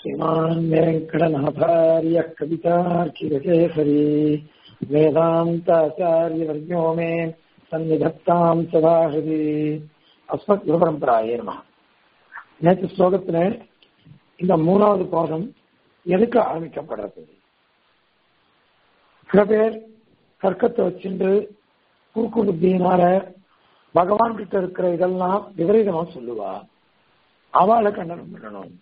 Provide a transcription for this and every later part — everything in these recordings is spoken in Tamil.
श्रीमान् वेङ्कटनाथार्यः कवितार्किरकेसरी वेदान्ताचार्यवर्यो मे सन्निधत्ताम् सदा हृदि அஸ்மத் குருபரம்பராயே நம நேற்று ஸ்லோகத்துல இந்த மூணாவது பாதம் எதுக்கு ஆரம்பிக்கப்படுறது சில பேர் தர்க்கத்தை வச்சுட்டு குறுக்கு புத்தியினால பகவான் கிட்ட இருக்கிற இதெல்லாம் விபரீதமா சொல்லுவா அவளை கண்டனம் பண்ணணும்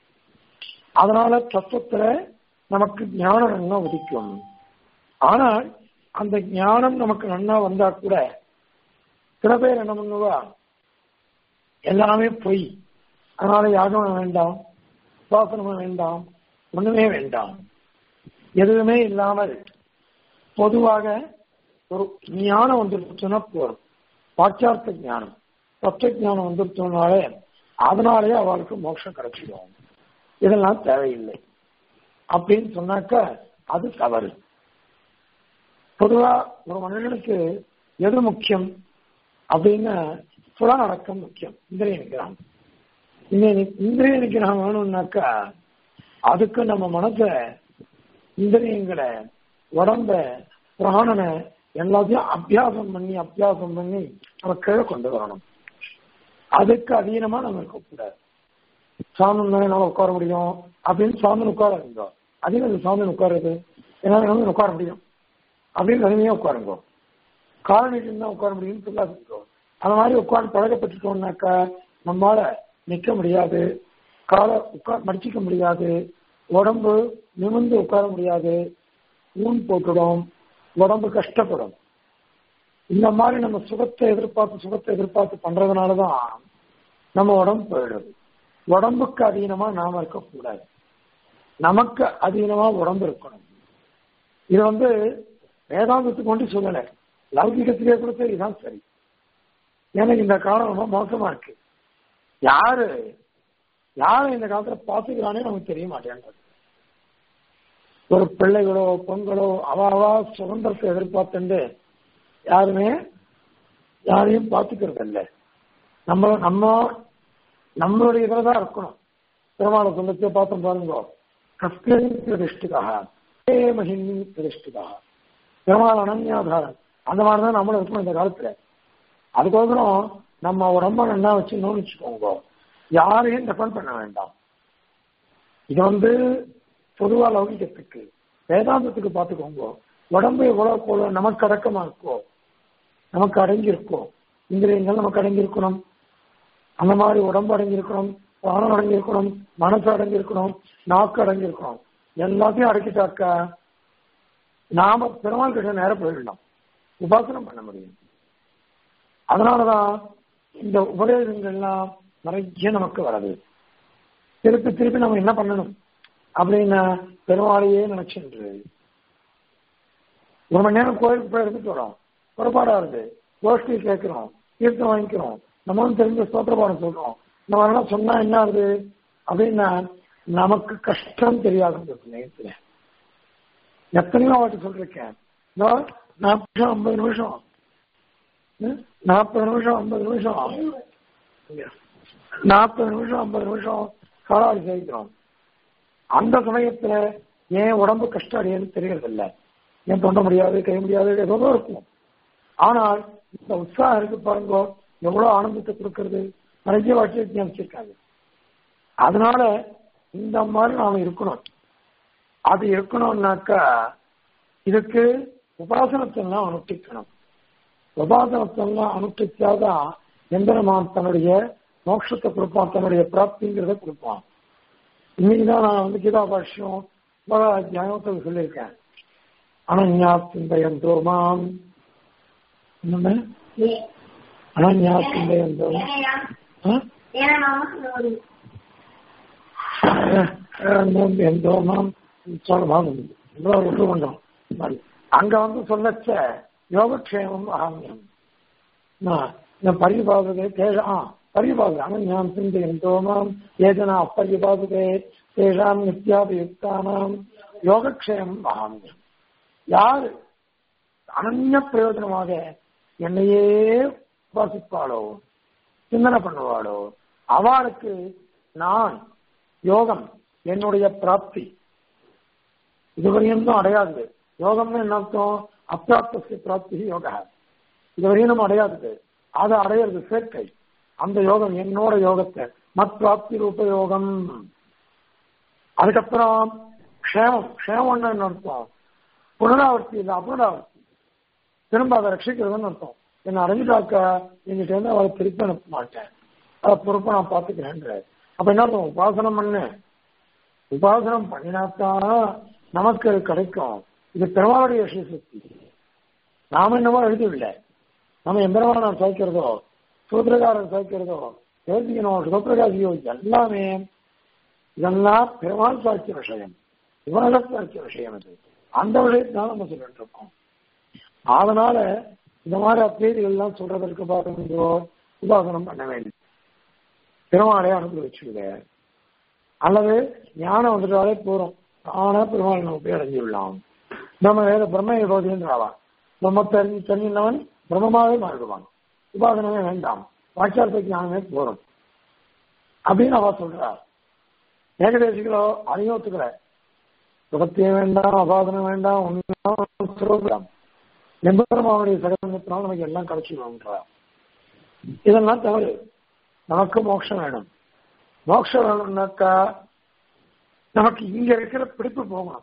அதனால தத்துவத்துல நமக்கு ஞானம் நன்னா உதிக்கும் ஆனால் அந்த ஞானம் நமக்கு நன்னா வந்தா கூட சில பேர் என்ன பண்ணுவா எல்லாமே பொய் அதனால யாகம் வேண்டாம் உபாசனமும் வேண்டாம் ஒண்ணுமே வேண்டாம் எதுவுமே இல்லாமல் பொதுவாக ஒரு ஞானம் வந்துருச்சுன்னா போதும் பாச்சார்த்த ஞானம் தத்துவ ஞானம் வந்துருச்சோனாலே அதனாலேயே அவளுக்கு மோட்சம் கிடைச்சிடும் இதெல்லாம் தேவையில்லை அப்படின்னு சொன்னாக்க அது தவறு பொதுவா ஒரு மனிதனுக்கு எது முக்கியம் அப்படின்னு புலநடக்கம் முக்கியம் இந்திரிய நிகிரகம் இந்திரிய நிகிரகம் வேணும்னாக்கா அதுக்கு நம்ம மனசை இந்திரியங்களை உடம்ப பிராணனை எல்லாத்தையும் அபியாசம் பண்ணி அபியாசம் பண்ணி நம்ம கீழே கொண்டு வரணும் அதுக்கு அதீனமா நம்ம இருக்கக்கூடாது சாமன் என்னால உட்கார முடியும் அப்படின்னு சாமன் உட்கார இருந்தோம் அதிகம் சாமன் உட்காருது என்னால உட்கார முடியும் அப்படின்னு தனிமையா உட்காருங்க காலனிட்டு தான் உட்கார முடியும்னு சொல்லாதுங்க அந்த மாதிரி உட்கார்ந்து பழகப்பட்டுட்டோம்னாக்கா நம்மளால நிக்க முடியாது காலை உட்கார் மடிச்சிக்க முடியாது உடம்பு நிமிர்ந்து உட்கார முடியாது ஊன் போட்டுடும் உடம்பு கஷ்டப்படும் இந்த மாதிரி நம்ம சுகத்தை எதிர்பார்த்து சுகத்தை எதிர்பார்த்து பண்றதுனாலதான் நம்ம உடம்பு போயிடுது உடம்புக்கு அதீனமா நாம இருக்கக்கூடாது நமக்கு அதீனமா உடம்பு இருக்கணும் இது வந்து வேதாந்தத்துக்கு கொண்டு சொல்லலை லௌகிகத்திலே கொடுத்த இதுதான் சரி எனக்கு இந்த காலம் ரொம்ப மோசமா இருக்கு யாரு யாரு இந்த காலத்துல பாத்துக்கிறானே நமக்கு தெரிய மாட்டேன்றது ஒரு பிள்ளைகளோ பொங்கலோ அவாவா சுதந்திரத்தை எதிர்பார்த்துண்டு யாருமே யாரையும் பார்த்துக்கிறது இல்லை நம்ம நம்ம நம்மளுடைய இதில் தான் இருக்கணும் பெருமாளை சொல்லத்தை பார்த்தோம் பாருங்க கஸ்கரின் பிரதிஷ்டிதாக மகிமி பிரதிஷ்டிதாக பெருமாள் அனன்யாதாரன் அந்த மாதிரி தான் நம்மளும் இருக்கணும் இந்த காலத்துல அதுக்கோசரம் நம்ம உடம்ப நல்லா வச்சுக்கணும்னு வச்சுக்கோங்க யாரையும் டிபெண்ட் பண்ண வேண்டாம் இது வந்து பொதுவா லௌகிகத்துக்கு வேதாந்தத்துக்கு பார்த்துக்கோங்க உடம்பு எவ்வளவு போல நமக்கு அடக்கமா இருக்கோ நமக்கு அடங்கி இருக்கோ இந்திரியங்கள் நமக்கு அடங்கி இருக்கணும் அந்த மாதிரி உடம்பு அடங்கி இருக்கணும் பிராணம் அடங்கி இருக்கணும் மனசு அடங்கி இருக்கணும் நாக்கு அடங்கி இருக்கணும் எல்லாத்தையும் அடக்கிட்டாக்கா நாம பெருமாள் கிட்ட நேரம் போயிடலாம் உபாசனம் பண்ண முடியும் அதனாலதான் இந்த உபதேசங்கள்லாம் நிறைய நமக்கு வருது திருப்பி திருப்பி நம்ம என்ன பண்ணணும் அப்படின்னா பெருமாளையே நினைச்சுன்று ஒரு மணி நேரம் கோயிலுக்கு போய் எடுத்துட்டு வரோம் புறப்பாடா இருக்கு கோஷ்டி கேட்கிறோம் தீர்த்தம் வாங்கிக்கிறோம் நம்மளும் தெரிஞ்ச ஸ்தோத்திரபாடம் சொல்றோம் நம்ம எல்லாம் சொன்னா என்ன ஆகுது அப்படின்னா நமக்கு கஷ்டம் தெரியாது நேரத்துல எத்தனையோ வாட்டி சொல்லிருக்கேன் நாற்பது ஐம்பது நிமிஷம் நாற்பது நிமிஷம் ஐம்பது நிமிஷம் நாற்பது நிமிஷம் ஐம்பது நிமிஷம் காலாடி சேவிக்கிறோம் அந்த சமயத்துல ஏன் உடம்பு கஷ்டம் அடையன்னு தெரியறதில்ல ஏன் தொண்ட முடியாது கை முடியாது ஏதோ இருக்கும் ஆனால் இந்த உற்சாகம் இருக்கு பாருங்க எவ்வளவு ஆனந்தத்தை கொடுக்கறது நிறைய வாட்டி ஞாபகிச்சிருக்காங்க அதனால இந்த மாதிரி நாம இருக்கணும் அது இருக்கணும்னாக்கா இதுக்கு உபாசனத்தெல்லாம் அனுஷ்டிக்கணும் உபாசனத்தெல்லாம் அனுஷ்டிச்சாதான் எந்திரமான் தன்னுடைய மோட்சத்தை கொடுப்பான் தன்னுடைய பிராப்திங்கிறத கொடுப்பான் இன்னைக்குதான் நான் வந்து கீதா பாஷ்யம் அத்தியாயத்தில் சொல்லியிருக்கேன் அனன்யா சிந்தையந்தோ மாம் என்னமே அனன்யா சிந்தையந்தோ எந்தோ மாம் சொல்ல விட்டு கொண்டோம் அங்க வந்து சொல்லச்ச யோகக்ஷேமம் அகமியம் பரிபாதகே தேஷாம் பரிபாதக அனன்யாம் சிந்தையந்தோ மாம் ஏதனா அப்பரிபாதகே தேஷாம் நித்யாபியுக்தானாம் யோகக்ஷேமம் அகமியம் யாரு அனன்ய பிரயோஜனமாக என்னையே உபாசிப்பாளோ சிந்தனை பண்ணுவாளோ அவளுக்கு நான் யோகம் என்னுடைய பிராப்தி இதுவரையும் தான் அடையாது யோகம்னு என்ன அர்த்தம் அப்பிராப்தி பிராப்தி யோகா இதுவரையும் நம்ம அடையாதது அதை அடையிறது சேர்க்கை அந்த யோகம் என்னோட யோகத்தை மத் பிராப்தி ரூப யோகம் அதுக்கப்புறம் க்ஷேமம் க்ஷேமம்னு என்ன அர்த்தம் புனராவர்த்தி இல்லை அப்புனராவர்த்தி திரும்ப அதை ரட்சிக்கிறதுன்னு அர்த்தம் என்னை அடைஞ்சிட்டாக்கா எங்கிட்ட இருந்து அவளை திருப்பி அனுப்ப மாட்டேன் அதை பொறுப்பை நான் பார்த்துக்கிறேன்ற அப்ப என்ன அர்த்தம் உபாசனம் பண்ணு உபாசனம் பண்ணினாத்தான் நமக்கு அது கிடைக்கும் இது பெருமாளுடைய சக்தி நாம என்னமோ எழுதவில்லை நம்ம எந்திரமான சேர்க்கிறதோ சூத்திரகாரன் சேர்க்கிறதோ தேசிகனோ சுகப்பிரகாசியோ எல்லாமே இதெல்லாம் பெருமாள் சாட்சிய விஷயம் இவனக சாட்சிய விஷயம் இது அந்த விஷயத்தான் நம்ம சொல்லிட்டு இருக்கோம் அதனால இந்த மாதிரி அப்பேதிகள் எல்லாம் சொல்றதற்கு பார்க்கணுங்களோ உபாசனம் பண்ண வேண்டும் பெருமாளை அனுபவிச்சுவிட அல்லது ஞானம் வந்துட்டாலே போறோம் ஆனா பெருமாள் நம்ம போய் அடைஞ்சுவிடலாம் நம்ம வேத பிரம்ம விரோதின்றாவா பிரம்ம தெரிஞ்சு தெரிஞ்சவன் பிரம்மமாவே மாறிடுவான் உபாசனமே வேண்டாம் வாட்சார்த்த ஞானமே போறோம் அப்படின்னு அவ சொல்றா ஏகதேசிகளோ அதையும் ஒத்துக்கல சுகத்தையும் வேண்டாம் அபாதனம் வேண்டாம் ஒன்றும் எம்பெருமாவுடைய சகதத்தினால் நமக்கு எல்லாம் கிடைச்சிடும்ன்றா இதெல்லாம் தவறு நமக்கு மோட்சம் வேணும் மோட்சம் வேணும்னாக்கா நமக்கு இங்க இருக்கிற பிடிப்பு போகணும்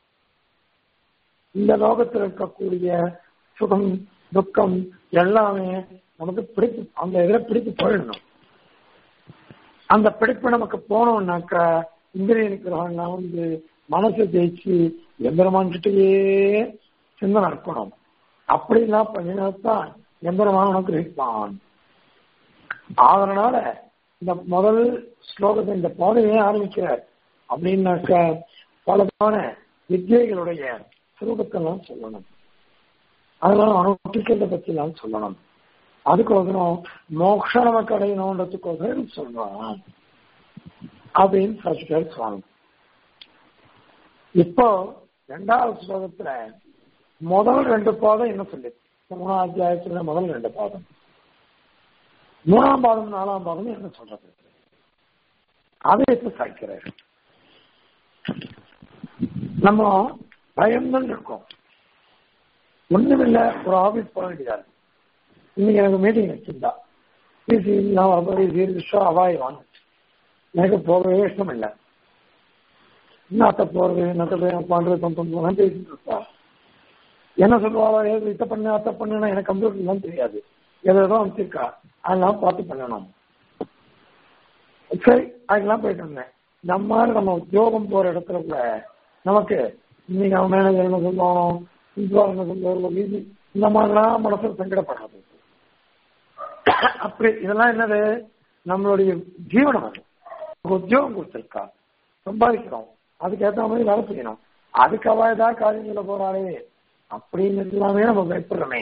இந்த லோகத்தில் இருக்கக்கூடிய சுகம் துக்கம் எல்லாமே நமக்கு பிடிப்பு அந்த இதில் பிடிப்பு போயிடணும் அந்த பிடிப்பு நமக்கு போனோம்னாக்கா இந்திரிய நிக்கிறவங்கலாம் வந்து மனசை ஜெயிச்சு எம்பெருமான்கிட்டயே சிந்தனை இருக்கணும் அப்படிலாம் பண்ணினாத்தான் எம்பெருமான் உனக்கு கிரகிப்பான் அதனால இந்த முதல் ஸ்லோகத்தை இந்த பாதையே ஆரம்பிக்கிறார் அப்படின்னாக்க பலதான வித்தியைகளுடைய சுரூபத்தெல்லாம் சொல்லணும் அதெல்லாம் அனுஷ்டிக்கிறத பத்தி எல்லாம் சொல்லணும் அதுக்கோசரம் மோக்ஷ நமக்கு அடையணுன்றதுக்கோசரம் சொல்றான் அப்படின்னு சசிகர் சுவாமி இப்போ ரெண்டாவது ஸ்லோகத்துல முதல் ரெண்டு பாதம் என்ன சொல்லி மூணாம் அத்தியாயத்துல முதல் ரெண்டு பாதம் மூணாம் பாதம் நாலாம் பாதம் என்ன சொல்றது அதை இப்ப சாய்க்கிறார் நம்ம பயம்தான் இருக்கோம் ஒண்ணுமில்ல ஒரு ஆபீஸ் போக வேண்டியதா இன்னைக்கு எனக்கு மீட்டிங் வச்சிருந்தா பிசி நான் வரப்போது சீர்திஷா அபாயம் எனக்கு போகவே இஷ்டம் இல்லை என்னத்த போறது என்னத்த பண்றது பண்றது பேசிட்டு இருப்பா என்ன சொல்லுவாளோ ஏது இத்த பண்ணு அத்தை பண்ணுனா எனக்கு கம்ப்யூட்டர்லாம் தெரியாது எதோ வச்சிருக்கா அதெல்லாம் பார்த்து பண்ணணும் சரி அதுக்கெல்லாம் போயிட்டு இருந்தேன் நம்ம நம்ம உத்தியோகம் போற இடத்துல கூட நமக்கு இன்னைக்கு அவன் மேனேஜர் என்ன சொல்லுவானோ பிரின்சிபால் என்ன சொல்லுவாரோ மீதி இந்த மாதிரிலாம் மனசுல சங்கடப்படாது அப்படி இதெல்லாம் என்னது நம்மளுடைய ஜீவனம் அது உத்தியோகம் கொடுத்துருக்கா சம்பாதிக்கிறோம் அதுக்கேற்ற மாதிரி வேலை செய்யணும் அதுக்கு அவ ஏதாவது காரியம் சொல்ல போறாளே அப்படின்னு எல்லாமே நம்ம பயப்படுறோமே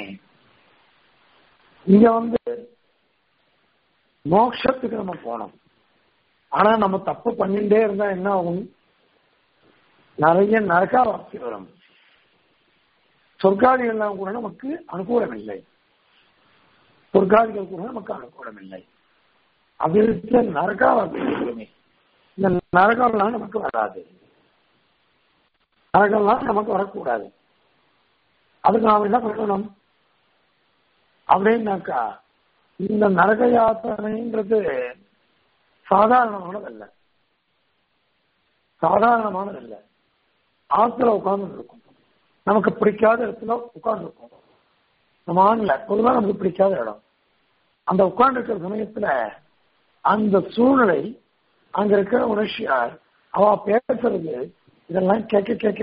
இங்க வந்து மோட்சத்துக்கு நம்ம போனோம் ஆனா நம்ம தப்பு பண்ணிட்டே இருந்தா என்ன ஆகும் நிறைய நரகாவாசி வரும் சொர்க்காதிகள் கூட நமக்கு அனுகூலம் இல்லை சொர்க்காதிகள் கூட நமக்கு அனுகூலம் இல்லை அபிவிருத்த நரகாவாசி வருமே இந்த நரகம்லாம் நமக்கு வராது நரகம்லாம் நமக்கு வரக்கூடாது அதுக்கு நாம் என்ன பண்ணணும் அப்படின்னாக்கா இந்த நரக யாத்திரைன்றது சாதாரணமானதல்ல சாதாரணமானதல்ல ஆத்துல உட்கார்ந்து இருக்கும் நமக்கு பிடிக்காத இடத்துல உட்கார்ந்து இருக்கும் நம்ம ஆண்ல பொதுவாக நமக்கு பிடிக்காத இடம் அந்த உட்கார்ந்து இருக்கிற சமயத்துல அந்த சூழ்நிலை அங்க இருக்கிற உணர்ச்சியார் அவ பேசுறது இதெல்லாம் கேட்க கேட்க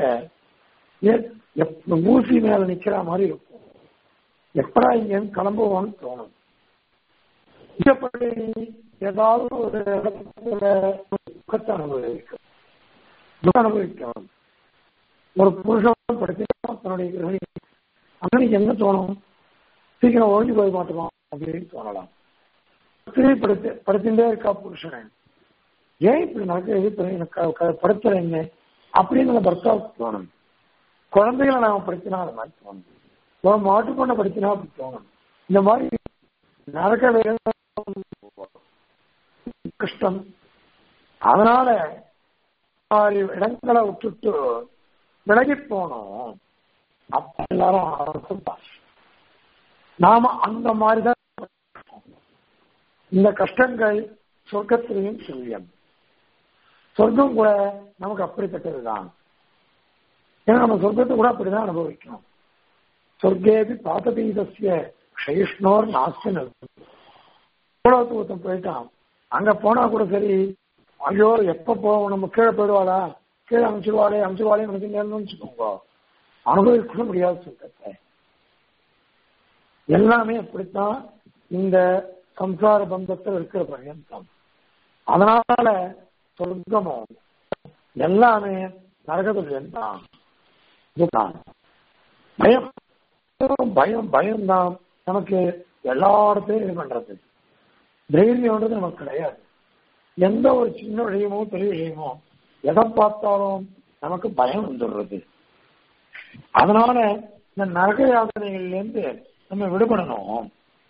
கேட்க ஊசி மேல நிக்கிற மாதிரி இருக்கும் எப்படா இங்க கிளம்புவோம்னு தோணும் இப்படி ஏதாவது ஒரு இடத்துல துக்கத்தை அனுபவிக்கும் துக்கம் அனுபவிக்கணும் ஒரு புருஷன் படுத்தினா தன்னுடைய கிரகணி அன்னைக்கு என்ன தோணும் சீக்கிரம் ஒழிஞ்சு போய் மாட்டோமா அப்படின்னு தோணலாம் ஸ்திரீ படுத்து படுத்துட்டே இருக்கா புருஷன் ஏன் இப்படி நடக்குது எனக்கு படுத்துற என்ன அப்படின்னு அந்த பர்த்தாவுக்கு தோணும் குழந்தைகளை நாம படிச்சினா அது மாதிரி தோணும் ஒரு மாட்டு பொண்ணை படிச்சினா அப்படி தோணும் இந்த மாதிரி நரக கஷ்டம் அதனால மாதிரி இடங்களை விட்டுட்டு விலகி போனோம் அப்ப எல்லாரும் ஆரம்பிச்சுட்டாங்க. நாம அந்த மாதிரிதான் இந்த கஷ்டங்கள் சொர்க்கத்திலையும் சொல்லியம் சொர்க்கம் கூட நமக்கு அப்படிப்பட்டதுதான் ஏன்னா நம்ம சொர்க்கத்தை கூட அப்படிதான் அனுபவிக்கணும் சொர்க்கேபி பாதபீதசிய க்ஷயிஷ்ணோர் நாஸ்தின் உலகத்துவத்தம் போயிட்டான் அங்க போனா கூட சரி ஐயோ எப்ப போவோம் நம்ம கீழே போயிடுவாளா கீழே அமைச்சிருவாளே அமைச்சிருவாளே நமக்கு நேரம்னு வச்சுக்கோங்க அனுபவிக்க முடியாத சொர்க்கத்தை எல்லாமே அப்படித்தான் இந்த சம்சார பந்தத்தில் இருக்கிற பர்யந்தம் அதனால சொர்க்கமும் எல்லாமே நரகத்தில் தான் இதுதான் பயம் பயம் பயம்தான் நமக்கு எல்லா இடத்தையும் இது பண்றது தைரியம்ன்றது நமக்கு கிடையாது எந்த ஒரு சின்ன விஷயமோ பெரிய விஷயமோ எதை பார்த்தாலும் நமக்கு பயம் வந்துடுறது அதனால இந்த நரக யாதனைகள்ல இருந்து நம்ம விடுபடணும்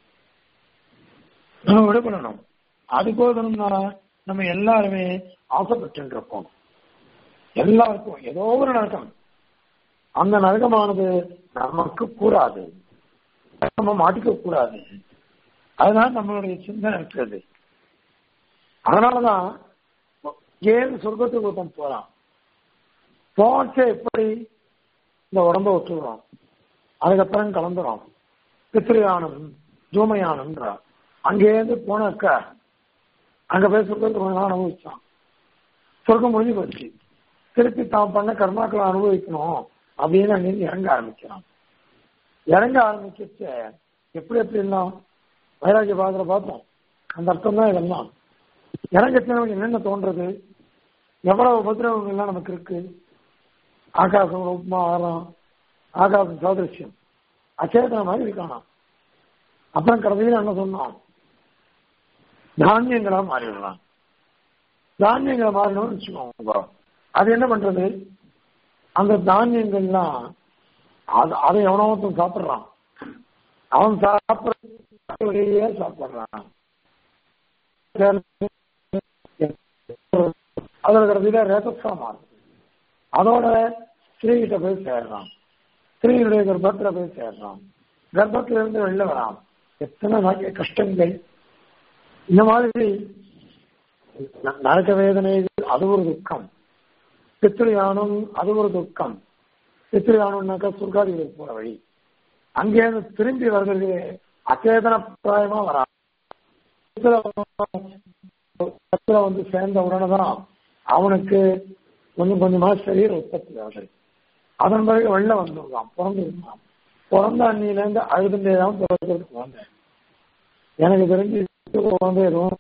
நம்ம விடுபடணும் அதுக்கோசரம் தான் நம்ம எல்லாருமே ஆசைப்பட்டு இருக்கோம் எல்லாருக்கும் ஏதோ ஒரு நரகம் அந்த நரகமானது நமக்கு கூடாது நம்ம மாட்டிக்க கூடாது அதுதான் நம்மளுடைய சிந்தனை இருக்கிறது அதனாலதான் ஏன் சொர்க்கத்துக்கு ஒருத்தன் போறான் போச்சே எப்படி இந்த உடம்ப விட்டுடுறோம் அதுக்கப்புறம் கலந்துரும் பித்திரியானம் ஜூமயானம்ன்றா அங்கேருந்து போனாக்க அங்க போய் சொர்க்கத்துக்கு கொஞ்ச நாள் அனுபவிச்சான் சொர்க்கம் முடிஞ்சு போச்சு திருப்பி தான் பண்ண கர்மாக்களை அனுபவிக்கணும் அப்படின்னு அங்கிருந்து இறங்க ஆரம்பிக்கிறான் இறங்க ஆரம்பிக்கச்ச எப்படி எப்படி எல்லாம் வைராகிய பாதத்துல பார்த்தோம் அந்த அர்த்தம் தான் இதெல்லாம் இறங்கச்சு நமக்கு என்னென்ன தோன்றது எவ்வளவு உபதிரவங்கள் எல்லாம் நமக்கு இருக்கு ஆகாசம் உப்மா ஆறாம் ஆகாசம் சாதிருஷ்யம் அச்சேதன மாதிரி இருக்கானா அப்புறம் கடைசியில் என்ன சொன்னான் தானியங்களா மாறிடலாம் தானியங்களை மாறணும்னு வச்சுக்கோங்க அது என்ன பண்றது அந்த தானியங்கள்லாம் அது அதை எவனோ ஒருத்தன் சாப்பிடுறான் அவன் சாப்பிட்றதையே சாப்பிடுறான் அதுல கடைசியில ரேதஸா மாறுது அதோட ஸ்திரீகிட்ட போய் சேர்றான் ஸ்திரீனுடைய கர்ப்பத்துல போய் சேர்றான் கர்ப்பத்துல இருந்து வெளில வரான் எத்தனை நிறைய கஷ்டங்கள் இந்த மாதிரி ந- நரக வேதனை அது ஒரு துக்கம் பித்ருயானம் அது ஒரு துக்கம் பித்ருயானம்னாக்கா சுர்காதிகளுக்கு போற வழி அங்கேருந்து திரும்பி வர்றது அச்சேதன பிராயமா வரா கத்துல வந்து சேர்ந்த உடனே தான் அவனுக்கு கொஞ்சம் கொஞ்சமா சரீர உற்பத்தி ஆகுது அதன் பிறகு வெளில வந்துருக்கான் பிறந்திருக்கான் பிறந்த அன்னியில இருந்து அழுதுண்டே தான் பிறக்கிறதுக்கு வந்தேன் எனக்கு தெரிஞ்சு குழந்தை எதுவும்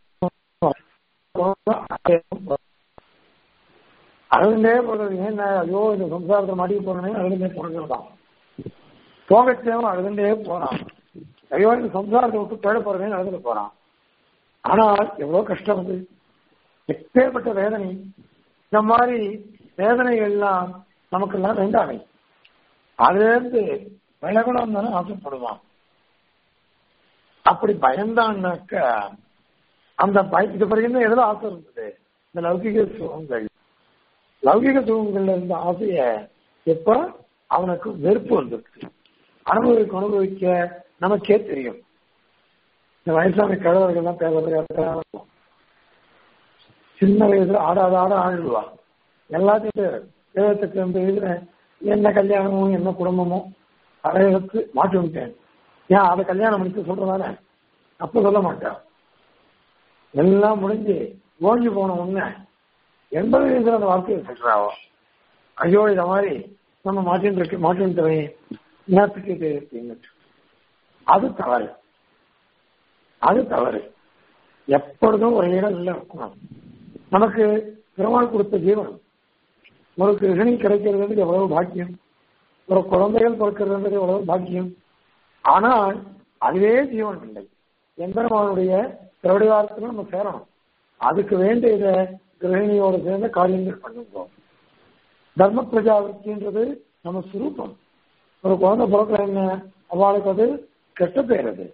அழுதுண்டே போறது ஏன்னா ஐயோ இந்த சம்சாரத்தை மாட்டி போறேனே அழுதுண்டே பிறகுதான் போகச்சேவன் அழுதுண்டே போறான் ஐயோ இந்த சம்சாரத்தை விட்டு போயிட போறேன்னு அழுதுட்டு போறான் ஆனால் எவ்வளவு கஷ்டம் அது எப்பேற்பட்ட வேதனை இந்த மாதிரி வேதனைகள் எல்லாம் நமக்கெல்லாம் வேண்டாமே அதுல இருந்து விலகணும் தானே ஆசைப்படுவான் அப்படி பயந்தான்னாக்க அந்த பய இது வரைக்கும் எதுல ஆசை இருந்தது இந்த லௌகிக சுகங்கள் லௌகிக சுகங்கள்ல இருந்த ஆசைய எப்ப அவனுக்கு வெறுப்பு வந்துருக்கு அனுபவிக்க அனுபவிக்க நமக்கே தெரியும் இந்த வயசான கிழவர்கள்லாம் பேச சின்ன வயசுல ஆடாத ஆட ஆடுவா எல்லாத்தையும் எழுபத்தெட்டு ரெண்டு வயசுல என்ன கல்யாணமும் என்ன குடும்பமோ அடையலுக்கு மாற்றி விட்டேன் ஏன் அதை கல்யாணம் பண்ணிட்டு சொல்றதானே அப்ப சொல்ல மாட்டேன் எல்லாம் முடிஞ்சு ஓஞ்சி போன உடனே எண்பது வயசுல அந்த வார்த்தையை சொல்றாவோ ஐயோ இத மாதிரி நம்ம மாட்டின்னு இருக்கு மாட்டின்னு நேரத்துக்கு இது இருக்குன்னு அது தவறு அது தவறு எப்பொழுதும் ஒரு இடம் இல்லை இருக்கணும் நமக்கு பெருமாள் கொடுத்த ஜீவன் ஒரு கிருஷ்ணி கிடைக்கிறது எவ்வளவு பாக்கியம் ஒரு குழந்தைகள் பிறக்கிறது எவ்வளவு பாக்கியம் ஆனால் அதுவே ஜீவன் இல்லை எம்பெருமானுடைய திருவடிவாரத்தில் நம்ம சேரணும் அதுக்கு வேண்டியத கிரகிணியோடு சேர்ந்த காரியங்கள் பண்ணுவோம் தர்ம பிரஜாவிற்கின்றது நம்ம சுரூபம் ஒரு குழந்தை பிறக்கிற என்ன அவளுக்கு அது கெட்ட பேர் அது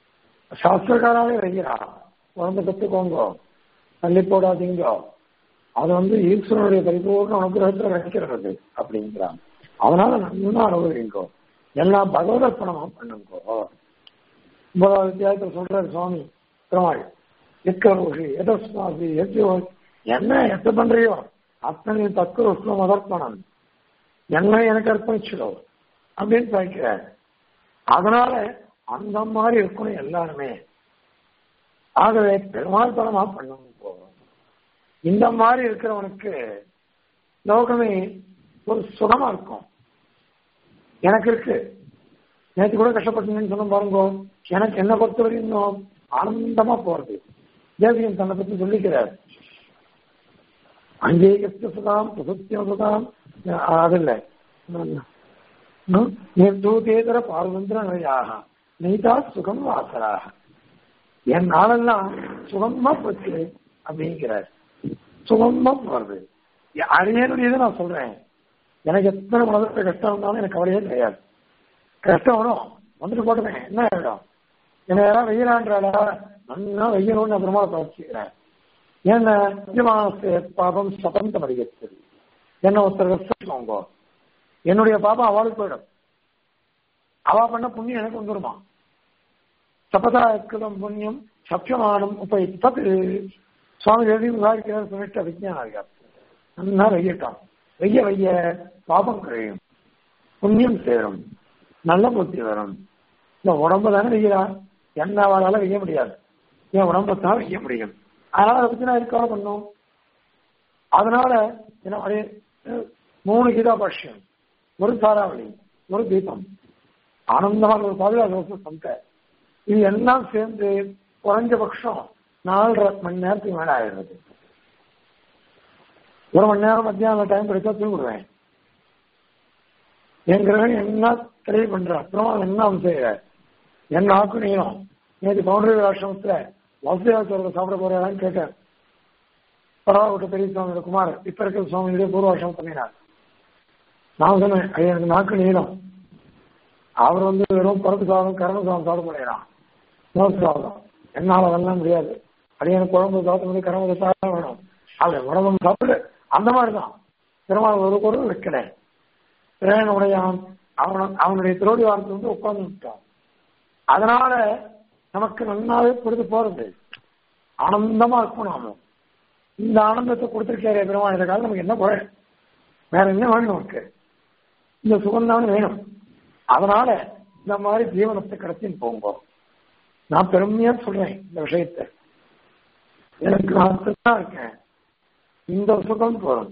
சாஸ்திரக்காராவே வைக்கிறா குழந்தை கத்துக்கோங்க தள்ளி போடாதீங்க அது வந்து ஈஸ்வரனுடைய பரிபூர்ண அனுகிரகத்தில் கிடைக்கிறது அப்படிங்கிறான் அதனால நல்லா அனுபவிங்கோ எல்லாம் பகவதர்ப்பணமா பண்ணுங்கோ ஒன்பதாவது அத்தியாயத்தில் சொல்றாரு சுவாமி பெருமாள் எக்கரோஷி எதஸ்மாசி எத்தியோ என்ன எத்த பண்றியோ அத்தனை தக்கு உஷ்ணம் அதர்ப்பணம் என்ன எனக்கு அர்ப்பணிச்சிடோ அப்படின்னு பார்க்கிறார் அதனால அந்த மாதிரி இருக்கணும் எல்லாருமே ஆகவே பெருமாள் பலமா பண்ணணும் போகும் இந்த மாதிரி இருக்கிறவனுக்கு லோகமே ஒரு சுகமா இருக்கும் எனக்கு இருக்கு நேற்று கூட கஷ்டப்பட்டீங்கன்னு சொன்ன பாருங்க எனக்கு என்ன பொறுத்தவரை இன்னும் ஆனந்தமா போறது தேவியன் தன்னை பத்தி சொல்லிக்கிறார் அங்கேயஸ்து சுதாம் பிரசுத்தியம் சுதாம் அது இல்லை நிர்தூதேதர பார்வந்திர நிலையாக நீதா சுகம் வாசராக என் நாளெல்லாம் சுகமா போச்சு அப்படிங்கிறார் சுகமா போறது அரியனுடையதை நான் சொல்றேன் எனக்கு எத்தனை மனதில் கஷ்டம் இருந்தாலும் எனக்கு கவலையே கிடையாது கஷ்டம் வரும் வந்துட்டு போட்டுமே என்ன ஆயிடும் என்ன யாராவது வெயிலான்றாடா நல்லா வெய்யணும்னு அப்புறமா பிரவச்சிக்கிறேன் ஏன்னா நிஜமான பாபம் சபந்த மதிக்கிறது என்ன ஒருத்தர் வச்சுக்கோங்க என்னுடைய பாபம் அவளுக்கு போயிடும் அவ பண்ண புண்ணியம் எனக்கு வந்துருமா சபதா கிருதம் புண்ணியம் சத்தியமானம் உபயுக்தது சுவாமி எழுதி விவாதிக்கிறார் சொல்லிட்டு விஜயானாரியார் நல்லா வெய்யட்டும் வெய்ய வெய்ய பாபம் கழியும் புண்ணியம் சேரும் நல்ல புத்தி வரும் இந்த உடம்பு தானே வெய்யலா என்ன அவளால வெய்ய முடியாது என் உடம்பை தான் வெய்ய முடியும் அதனால அதை பத்தி நான் இருக்காக பண்ணும் அதனால என்ன மூணு கீதா பாஷ்யம் ஒரு தாராவளி ஒரு தீபம் ஆனந்தமான ஒரு பாதுகாப்பு சந்தை இது எல்லாம் சேர்ந்து குறைஞ்சபட்சம் நாலரை மணி நேரத்துக்கு மேல ஆயிடுறது ஒரு மணி நேரம் மத்தியானம் டைம் கிடைச்சா தூங்கிடுவேன் என் கிரகணம் என்ன தெளிவு பண்ற அப்புறமா என்ன அவன் செய்யற என்ன ஆக்கு நீளம் நேற்று பவுண்டரி ஆசிரமத்துல வசுதேவத்தோட சாப்பிட போறான்னு கேட்டார் பரவாயில்ல பெரிய சுவாமியோட குமார் இப்ப இருக்கிற சுவாமியுடைய பூர்வாசிரமம் பண்ணினார் நான் சொன்னேன் எனக்கு நாக்கு நீளம் அவர் வந்து வெறும் பருப்பு சாதம் கரண சாதம் சாப்பிட முடியலாம் மோர் சாதம் என்னால அதெல்லாம் முடியாது அது எனக்கு குழம்பு சாப்பிட்டு கரம்பு சாதம் வேணும் அது உடம்பு சாப்பிடு அந்த மாதிரிதான் பெருமாள் ஒரு பொருள் வைக்கல பிரேனுடையான் அவன் அவனுடைய திருவடி வாரத்தை வந்து உட்கார்ந்து விட்டான் அதனால நமக்கு நன்னாவே பொழுது போறது ஆனந்தமா இருக்கும் நாம இந்த ஆனந்தத்தை கொடுத்திருக்காரு பெருமாள் இதற்காக நமக்கு என்ன குறை வேற என்ன வேணும் நமக்கு இந்த சுகம்தான் வேணும் அதனால இந்த மாதிரி ஜீவனத்தை கடத்தின்னு போங்க நான் பெருமையா சொல்றேன் இந்த விஷயத்தை எனக்கு நான் தான் இருக்கேன் இந்த சுகம் போதும்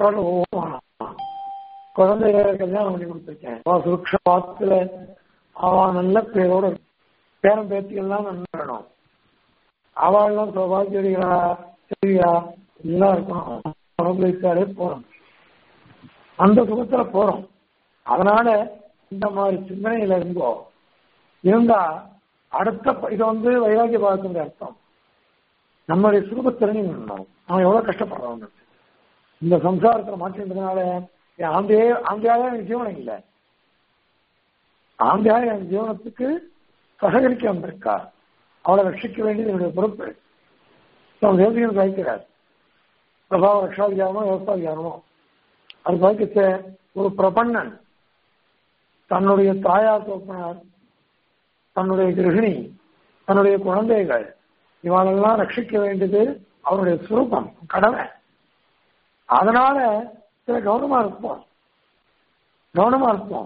குழந்தைகளை கல்யாணம் பண்ணி கொடுத்துருக்கேன் சுருக்ஷ வாத்துல அவன் நல்ல பேரோட பேரம் பேத்திகள்லாம் நல்லா வேணும் அவள்லாம் சௌபாகியடிகளா சரியா எல்லாம் இருக்கணும் அனுபவித்தாலே போறோம் அந்த சுகத்துல போறோம் அதனால இந்த மாதிரி சிந்தனையில இருந்தோ இருந்தா அடுத்த இது வந்து வைராகிய பாகத்தினுடைய அர்த்தம் நம்மளுடைய சுரூபத்திறனி பண்ணணும் அவன் எவ்வளவு கஷ்டப்படுறான் இந்த சம்சாரத்துல மாற்றின்றதுனால ஆந்தையே ஆந்தையாக எனக்கு ஜீவனம் இல்லை ஆந்தையாக என் ஜீவனத்துக்கு சககரிக்க வந்திருக்கா அவளை ரட்சிக்க வேண்டியது என்னுடைய பொறுப்பு தேசியம் சாய்க்கிறார் பிரபாவ ரக்ஷாதிகாரமோ விவசாயிகாரமோ அது பாய்க்கச்ச ஒரு பிரபன்னன் தன்னுடைய தாயார் தோப்பனார் தன்னுடைய கிரகிணி தன்னுடைய குழந்தைகள் இவாளெல்லாம் ரட்சிக்க வேண்டியது அவருடைய சுரூபம் கடமை அதனால சில கவனமா இருப்போம் கவனமா இருப்போம்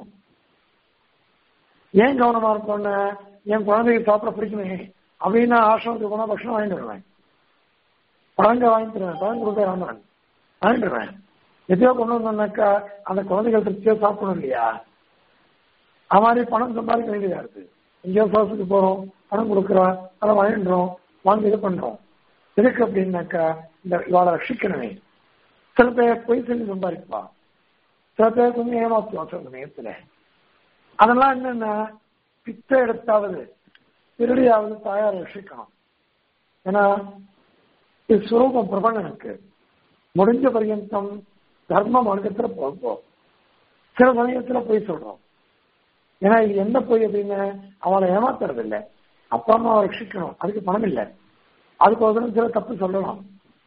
ஏன் கவனமா இருப்போம்னு என் குழந்தைக்கு சாப்பிட பிடிக்குமே அப்படின்னு ஆசிரமத்துக்கு போனா பட்சணம் வாங்கிட்டு வருவேன் பழங்க வாங்கிட்டு வருவேன் பழம் கொடுக்க வேண்டாம் வாங்கிட்டு வருவேன் எதையோ கொண்டு வந்தோம்னாக்கா அந்த குழந்தைகள் திருப்தியா சாப்பிடணும் இல்லையா அது மாதிரி பணம் சம்பாதிக்க வேண்டியதா இருக்கு எங்கேயோ சோசத்துக்கு போறோம் பணம் கொடுக்குறோம் அதை வாங்கிடுறோம் வாங்கி இது பண்றோம் எதுக்கு அப்படின்னாக்கா இந்த இவாளை ரட்சிக்கணுமே சில பேர் பொய் சொல்லி சம்பாதிப்பா சில பேர் கொஞ்சம் ஏமாத்துவோம் சில சமயத்துல அதெல்லாம் என்னன்னா பித்த எடுத்தாவது திருடியாவது தாயார் ரட்சிக்கணும் ஏன்னா இது சுரூபம் பிரபலனுக்கு முடிஞ்ச பரியந்தம் தர்ம மார்க்கத்துல போகும் சில சமயத்துல பொய் சொல்றோம் ஏன்னா இது என்ன பொய் அப்படின்னு அவளை ஏமாத்துறது இல்லை அப்பா அம்மாவை ரட்சிக்கணும் அதுக்கு பணம் இல்லை அதுக்கோசரம் சில தப்பு சொல்லலாம்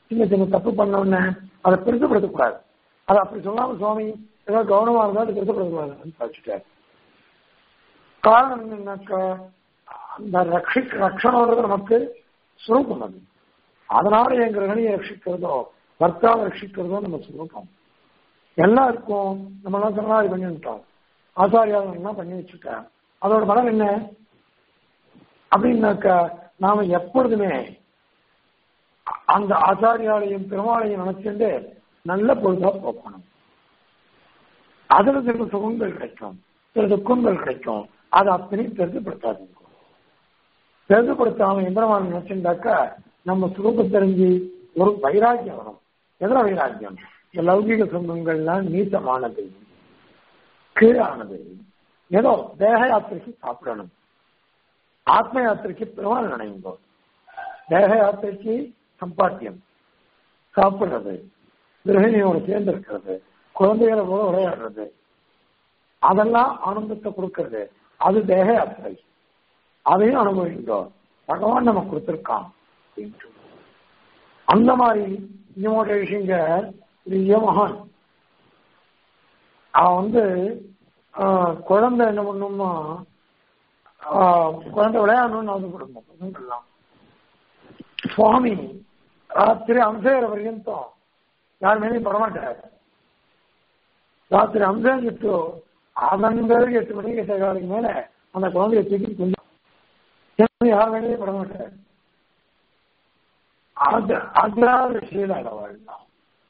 சின்ன சின்ன தப்பு பண்ண உடனே அதை பெருசுப்படுத்தக்கூடாது அதை அப்படி சொல்லாம சுவாமி ஏதாவது கவனமா இருந்தா அது பெருசுப்படுத்தக்கூடாதுன்னு வச்சுட்டார் காரணம் என்னன்னாக்கா அந்த ரட்சி ரட்சணம்ன்றது நமக்கு சுரூபம் அது அதனால என் கிரகணியை ரட்சிக்கிறதோ பர்த்தாவை ரட்சிக்கிறதோ நம்ம சுரூபம் எல்லாருக்கும் நம்ம எல்லாம் சரணாதி பண்ணிட்டோம் ஆச்சாரியாலாம் பண்ணி வச்சுட்டேன் அதோட பலன் என்ன அப்படின்னாக்கா நாம எப்பொழுதுமே அந்த ஆச்சாரியாலையும் பெருமாளையும் நினைச்சுட்டு நல்ல பொழுதா போக்கணும் அதுல சில சுகங்கள் கிடைக்கும் சில துக்கங்கள் கிடைக்கும் அது அத்தனையும் பெருதுப்படுத்தாதீங்க பெருதுப்படுத்தாம எந்திரமான நினைச்சுட்டாக்கா நம்ம சுரூபம் தெரிஞ்சு ஒரு வைராக்கியம் வரும் எதிர வைராக்கியம் இந்த லௌகிக சொந்தங்கள்லாம் நீசமானது கீழானது ஏதோ தேக யாத்திரைக்கு சாப்பிடணும் ஆத்ம யாத்திரைக்கு பெருமாள் நினைங்கோ தேக யாத்திரைக்கு சம்பாத்தியம் சாப்பிடுறது கிரகிணியோட சேர்ந்து இருக்கிறது குழந்தைகளோட விளையாடுறது அதெல்லாம் ஆனந்தத்தை கொடுக்கறது அது தேக யாத்திரை அதையும் அனுபவிக்கிறோம் பகவான் நமக்கு கொடுத்திருக்கான் அந்த மாதிரி இன்னொரு விஷயங்க பெரிய மகான் அவன் வந்து குழந்தை என்ன பண்ணுமா குழந்தை விளையாடணும்னு ஆசைப்படணும் பசங்கள்லாம் சுவாமி ராத்திரி அம்சேர பர்யந்தம் யார் மேலேயும் படமாட்டார் ராத்திரி அம்சம் கிட்டு அதன் பிறகு எட்டு மணிக்கு எட்டு காலைக்கு மேல அந்த குழந்தைய தூக்கி கொஞ்சம் யார் மேலேயும் படமாட்டார் அது அதாவது சீலாக வாழலாம்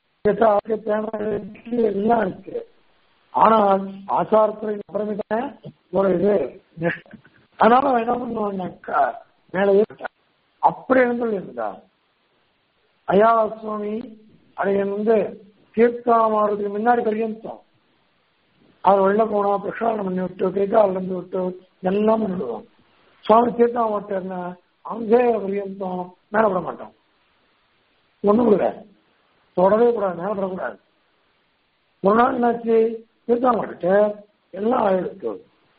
எல்லாம் இருக்கு ஆனால் ஆச்சாரத்துல அப்புறமே ஒரு இது அதனால என்ன பண்ணுவாங்கக்கா மேலே அப்படி இருந்து இருந்தா ஐயா சுவாமி அதை வந்து தீர்த்தாமாறதுக்கு முன்னாடி பரியந்தம் அவர் வெளில போனா பிரசாதம் பண்ணி விட்டு கைகால் இருந்து விட்டு எல்லாம் பண்ணிடுவோம் சுவாமி தீர்த்தம் மாட்டேன்னா அங்கே பரியந்தம் மேல விட மாட்டோம் ஒண்ணும் கூடாது தொடவே கூடாது மேல விடக்கூடாது ஒரு நாள் என்னாச்சு தீர்த்தம் மாட்டுட்டு எல்லாம் ஆயிடுச்சு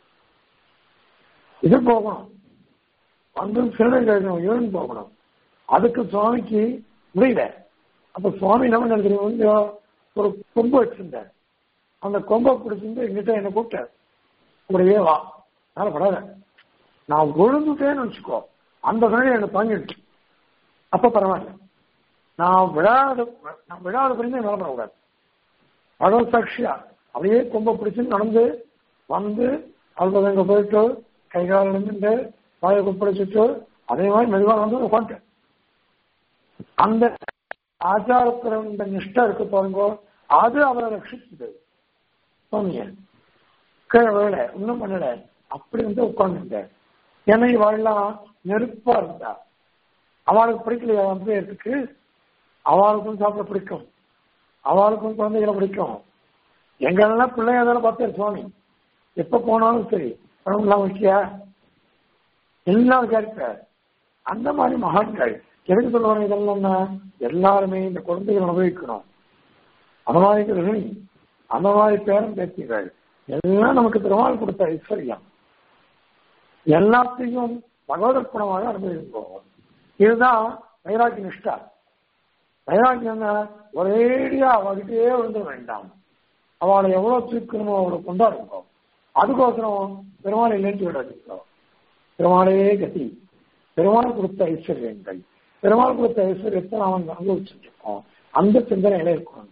இது போகணும் வந்து சிறுநீர் கழிக்கணும் யூரின் போகணும் அதுக்கு சுவாமிக்கு முடியல அப்ப சுவாமி என்ன பண்ண தெரியும் ஒரு கொம்பு வச்சிருந்தார் அந்த கொம்பை பிடிச்சிருந்து எங்கிட்ட என்ன கூப்பிட்டார் அப்படியே வா அதனால படாத நான் விழுந்துட்டேன்னு வச்சுக்கோ அந்த சமயம் எனக்கு தாங்கிடுச்சு அப்ப பரவாயில்ல நான் விழாத நான் விழாத பிரிந்து என்னால் பண்ணக்கூடாது பகவத் சாட்சியா அப்படியே கொம்பை பிடிச்சு நடந்து வந்து அல்பது அங்க போயிட்டு கை கால் நின்று வாயை குப்பிடிச்சிட்டு அதே மாதிரி மெதுவாக வந்து உட்காந்துட்டேன் அந்த ஆச்சாரத்துல இந்த நிஷ்டை இருக்கு பாருங்க அது அவரை ரட்சிச்சது சுவாமிய கீழே வேலை ஒன்றும் பண்ணல அப்படி வந்து உட்காந்துட்டேன் ஏன்னா இவாள்லாம் நெருப்பா இருந்தா அவளுக்கு பிடிக்கலையா வந்து இருக்கு அவளுக்கும் சாப்பிட பிடிக்கும் அவளுக்கும் குழந்தைகளை பிடிக்கும் எங்களெல்லாம் பிள்ளையா தானே பார்த்தாரு சுவாமி எப்ப போனாலும் சரி பணம்லாம் வைக்கியா எல்லாம் விசாரிப்பார் அந்த மாதிரி மகான்கள் எதுக்கு சொல்லுவாங்க இதெல்லாம் எல்லாருமே இந்த குழந்தைகள் அனுபவிக்கணும் அந்த மாதிரி கிரகிணி அந்த மாதிரி பேரம் பேத்திகள் எல்லாம் நமக்கு பெருமாள் கொடுத்த ஐஸ்வர்யம் எல்லாத்தையும் பகவதர்ப்பணமாக அனுபவிப்போம் இதுதான் வைராக்கி நிஷ்டா வைராக்கியம் ஒரேடியா அவகிட்டே விழுந்து வேண்டாம் அவளை எவ்வளவு தூக்கணுமோ அவளை கொண்டாடுங்க அதுக்கோசரம் பெருமாளை இல்லைன்னு விடாதீங்க பெருமாளே கதி பெருமாள் கொடுத்த ஐஸ்வர்யங்கள் பெருமாள் கொடுத்த ஐஸ்வர்யத்தை நாம் அனுபவிச்சுட்டு இருக்கோம் அந்த சிந்தனையில இருக்கணும்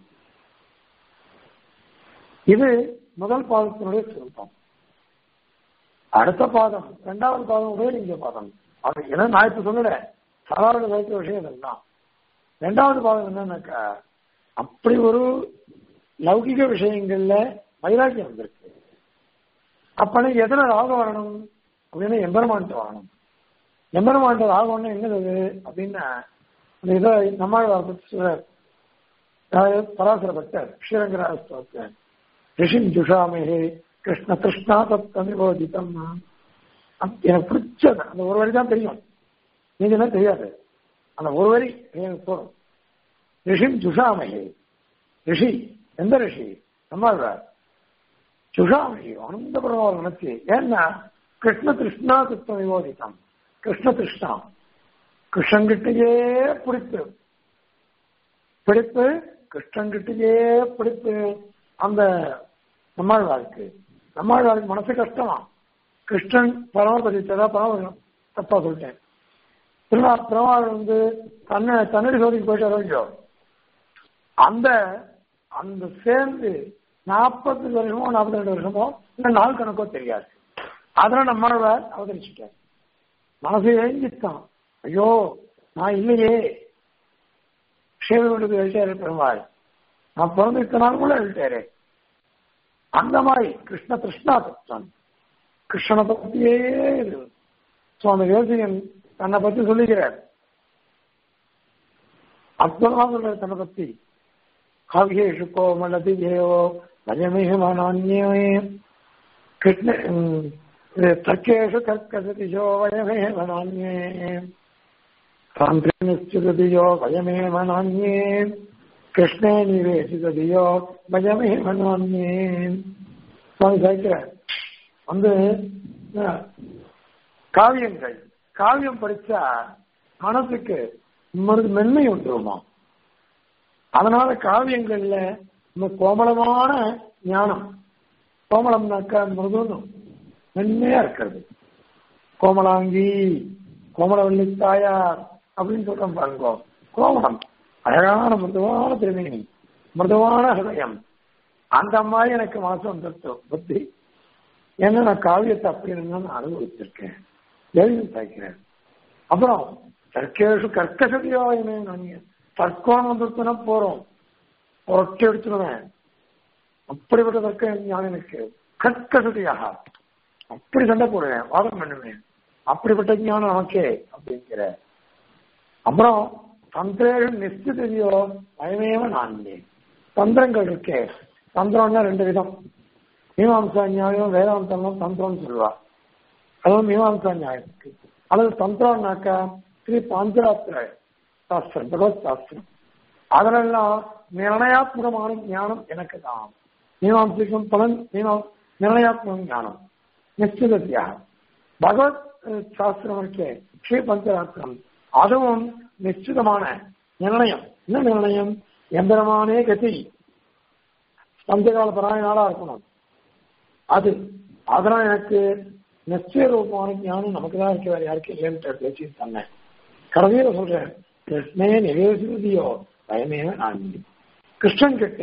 இது முதல் பாதத்தினுடைய சுருப்பம் அடுத்த பாதம் இரண்டாவது பாதம் உபயலிங்க பாதம் அது ஏன்னா நான் இப்ப சொல்லல சாதாரண வைக்கிற விஷயம் இதெல்லாம் ரெண்டாவது பாதம் என்னன்னாக்கா அப்படி ஒரு லௌகிக விஷயங்கள்ல வைராக்கியம் வந்திருக்கு அப்பனா எதுல ராகம் வரணும் அப்படின்னா எம்பெருமான்ட்டு வரணும் எம்பெருமான்ட்டு ராகம்னு என்னது அப்படின்னா அந்த இதை நம்மாழ்வார் பற்றி பராசர பக்தர் ஸ்ரீரங்கராஜ ரிஷிம் ஜுஷாமேஹே கிருஷ்ண கிருஷ்ணா தத் அனுபோதித்தம் எனக்கு பிடிச்சது அந்த ஒரு வரி தான் தெரியும் நீங்க தெரியாது அந்த ஒரு வரி எனக்கு போதும் ரிஷிம் ஜுஷாமகே ரிஷி எந்த ரிஷி நம்மாழ்வார் சுஷாமகி ஆனந்தபுரம் நினைச்சு ஏன்னா கிருஷ்ண கிருஷ்ணா கிருஷ்ண விவோதித்தம் கிருஷ்ண கிருஷ்ணா கிருஷ்ணங்கிட்டயே பிடிப்பு பிடிப்பு கிருஷ்ணன்கிட்டயே பிடிப்பு அந்த நம்மாழ்வாருக்கு நம்மாழ்வாருக்கு மனசு கஷ்டமா கிருஷ்ணன் பரமபதித்ததா பரம தப்பா சொல்லிட்டேன் திருநா பெருமாள் வந்து தன்னை தன்னடி சோதிக்கு போயிட்டு இல்லையோ அந்த அந்த சேர்ந்து நாற்பது வருஷமோ நாற்பத்தி ரெண்டு வருஷமோ இல்ல நாள் கணக்கோ தெரியாது அதெல்லாம் நம்மாழ்வார் அவதரிச்சுட்டார் மனசு எழுந்திட்டான் ஐயோ நான் இல்லையே சேவைகளுக்கு எழுத்தாரு பெருமாள் நான் பிறந்து இத்தனை நாள் கூட எழுத்தாரு அந்த மாதிரி கிருஷ்ண கிருஷ்ணா தத்துவம் கிருஷ்ணனை பத்தியே இது சுவாமி தேசிகன் தன்னை பத்தி சொல்லுகிறார் அற்புதமா சொல்றாரு தன்னை பத்தி காவியேஷு கோமலதி தேவோ வயமேவனான்யே கிருஷ்ண தர்க்கேஷு தர்க்கசதிஷோ வயமேவனான்யே சாந்திரனிச்சிததியோ வயமேவனான்யே கிருஷ்ணே நிவேசிததியோ வயமேவனான்யே சுவாமி சாய்க்கிறார் வந்து காவியங்கள் காவியம் படிச்சா மனசுக்கு மென்மை வந்துருமா அதனால காவியங்கள்ல இந்த கோமளமான ஞானம் கோமளம்னாக்கா மிருதுன்னு மென்மையா இருக்கிறது கோமலாங்கி கோமலவள்ளி தாயார் அப்படின்னு சொல்றோம் பாருங்க கோமலம் அழகான மிருதுவான திருமேனி மிருதுவான ஹிருதயம் அந்த மாதிரி எனக்கு மனசு வந்துருச்சு புத்தி ஏன்னா நான் காவியத்தை அப்படி நான் அனுபவிச்சிருக்கேன் எழுதி சாய்க்கிறேன் அப்புறம் தர்க்கேஷு கர்க்கசதியோயமே நான் தர்க்கம் வந்துச்சுன்னா போறோம் ஒட்டி எடுத்துடுவேன் அப்படிப்பட்ட தர்க்க ஞானம் எனக்கு கர்க்கசதியாக அப்படி சண்டை போடுவேன் வாதம் பண்ணுவேன் அப்படிப்பட்ட ஞானம் நமக்கே அப்படிங்கிற அப்புறம் தந்திரேஷு நிச்சயத்தையோ பயமேவ நான்கு தந்திரங்கள் இருக்கே தந்திரம்னா ரெண்டு விதம் மீமாம்சா நியாயம் வேதாந்தம் தந்திரம்னு சொல்லுவா அதுவும் மீமாம்சா நியாயம் இருக்கு அல்லது தந்திரம்னாக்கா ஸ்ரீ பாஞ்சராத்திர சாஸ்திரம் பகவத் சாஸ்திரம் அதிலெல்லாம் நிர்ணயாத்மகமான ஞானம் எனக்கு தான் மீமாம்சிக்கும் பலன் மீமாம் நிர்ணயாத்மக ஞானம் நிச்சயத்தியாக பகவத் சாஸ்திரம் இருக்கே ஸ்ரீ பஞ்சராத்திரம் அதுவும் நிச்சிதமான நிர்ணயம் என்ன நிர்ணயம் எந்திரமானே கதி பஞ்சகால பராயணாலா இருக்கணும் அது அதெல்லாம் எனக்கு நிச்சய ரூபமான ஞானம் நமக்கு தான் இருக்கு வேற யாருக்கு இல்லைன்னு பேசி சொன்னேன் கடைசியில சொல்றேன் கிருஷ்ணே நிவேசியோ பயமே நான் கிருஷ்ணன் கிட்ட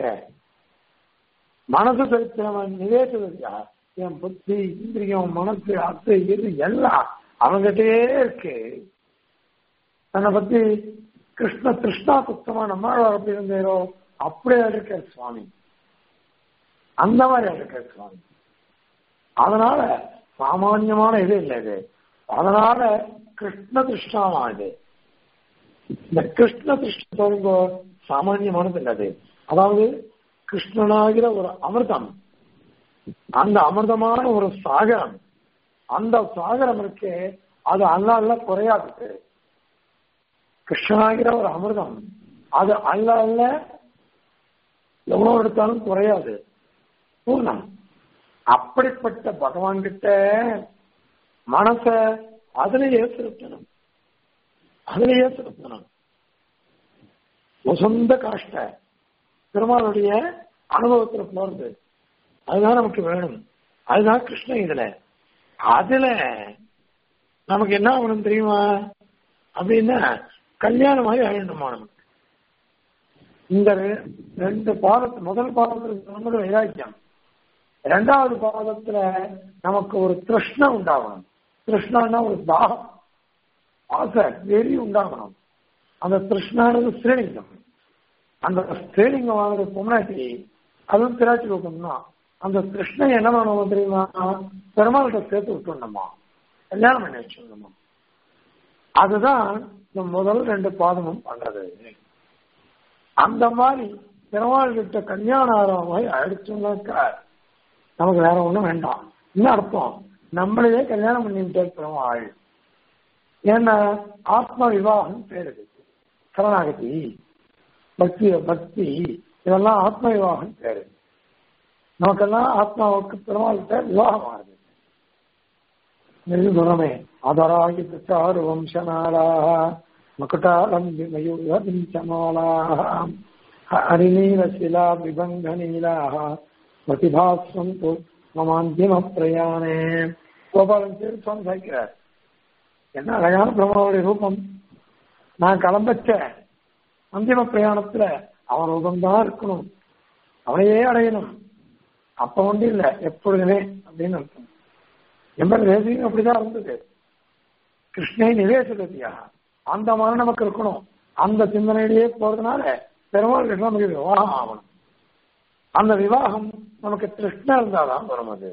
மனசு செலுத்தினவன் நிவேசியா என் புத்தி இந்திரியம் மனசு அத்து இது எல்லாம் அவங்கிட்டே இருக்கு தன்னை பத்தி கிருஷ்ண கிருஷ்ணா புத்தமா நம்மளால் அப்படி இருந்தேரோ அப்படியே இருக்க சுவாமி அந்த மாதிரி இருக்க சுவாமி அதனால சாமான்யமான இது இல்லை இது அதனால கிருஷ்ண திருஷ்ணாமானது இந்த கிருஷ்ண திருஷ்ணத்தோங்க சாமான்யமானது இல்லை அது அதாவது கிருஷ்ணனாகிற ஒரு அமிர்தம் அந்த அமிர்தமான ஒரு சாகரம் அந்த சாகரம் இருக்கு அது அல்ல அல்ல குறையாது கிருஷ்ணனாகிற ஒரு அமிர்தம் அது அல்ல அல்ல எவ்வளவு எடுத்தாலும் குறையாது பூர்ணம் அப்படிப்பட்ட பகவான் கிட்ட மனச அதுலயே செலுத்தணும் அதுலயே செலுத்தணும் சொந்த காஷ்ட பெருமாளுடைய அனுபவத்துல போறது அதுதான் நமக்கு வேணும் அதுதான் கிருஷ்ணன் இதுல அதுல நமக்கு என்ன ஆகணும் தெரியுமா அப்படின்னா கல்யாணம் மாதிரி ஆயிடணுமா நமக்கு இந்த ரெண்டு பாதத்து முதல் பாதத்துல நமக்கு வைராக்கியம் இரண்டாவது பாதத்துல நமக்கு ஒரு கிருஷ்ண உண்டாகணும் கிருஷ்ணன்னா ஒரு தாகம் ஆசை வெறி உண்டாகணும் அந்த கிருஷ்ணானது ஸ்ரீலிங்கம் அந்த ஸ்ரீலிங்கம் வாங்குற பொம்னாட்டி அதுவும் திராட்சி ரூபம் தான் அந்த கிருஷ்ணன் என்ன பண்ணுவோம் தெரியுமா பெருமாள்கிட்ட சேர்த்து விட்டுணுமா கல்யாணம் பண்ணி வச்சுடணுமா அதுதான் இந்த முதல் ரெண்டு பாதமும் பண்றது அந்த மாதிரி பெருமாள் கிட்ட கல்யாணம் ஆகிற மாதிரி அடிச்சோம்னாக்கா நமக்கு வேற ஒண்ணும் வேண்டாம் என்ன அர்த்தம் நம்மளையே கல்யாணம் பண்ணிவிட்டே பெருமாள் ஏன்னா ஆத்ம விவாகம் பேரு சரணாகதி பக்தி பக்தி இதெல்லாம் ஆத்ம விவாகம் பேரு நமக்கெல்லாம் ஆத்மாவுக்கு பெருமாள்கிட்ட விவாகம் ஆகுது குணமே அதராகி பிரச்சாரு வம்சநாளாக மகுட்டாலம் மயூரவிஞ்சமாளாக ஹரிநீலசிலா விபங்க நீலாக பிரதிபாஸ்வம் து மமாந்திம பிரயாணே கோபாலன் பேர் சுவாமி சாய்க்கிறார் என்ன அழகான பிரம்மாவுடைய ரூபம் நான் கிளம்பச்ச அந்திம பிரயாணத்துல அவன் ரூபம்தான் இருக்கணும் அவனையே அடையணும் அப்ப ஒன்றும் இல்லை எப்பொழுதுமே அப்படின்னு அர்த்தம் எம்பர் தேசியம் அப்படிதான் இருந்தது கிருஷ்ணை நிவேசகதியா அந்த மாதிரி நமக்கு இருக்கணும் அந்த சிந்தனையிலேயே போறதுனால பெருமாள் கிட்ட நமக்கு விவாகம் ஆகணும் அந்த விவாகம் நமக்கு திருஷ்ணா இருந்தாதான் வரும் அது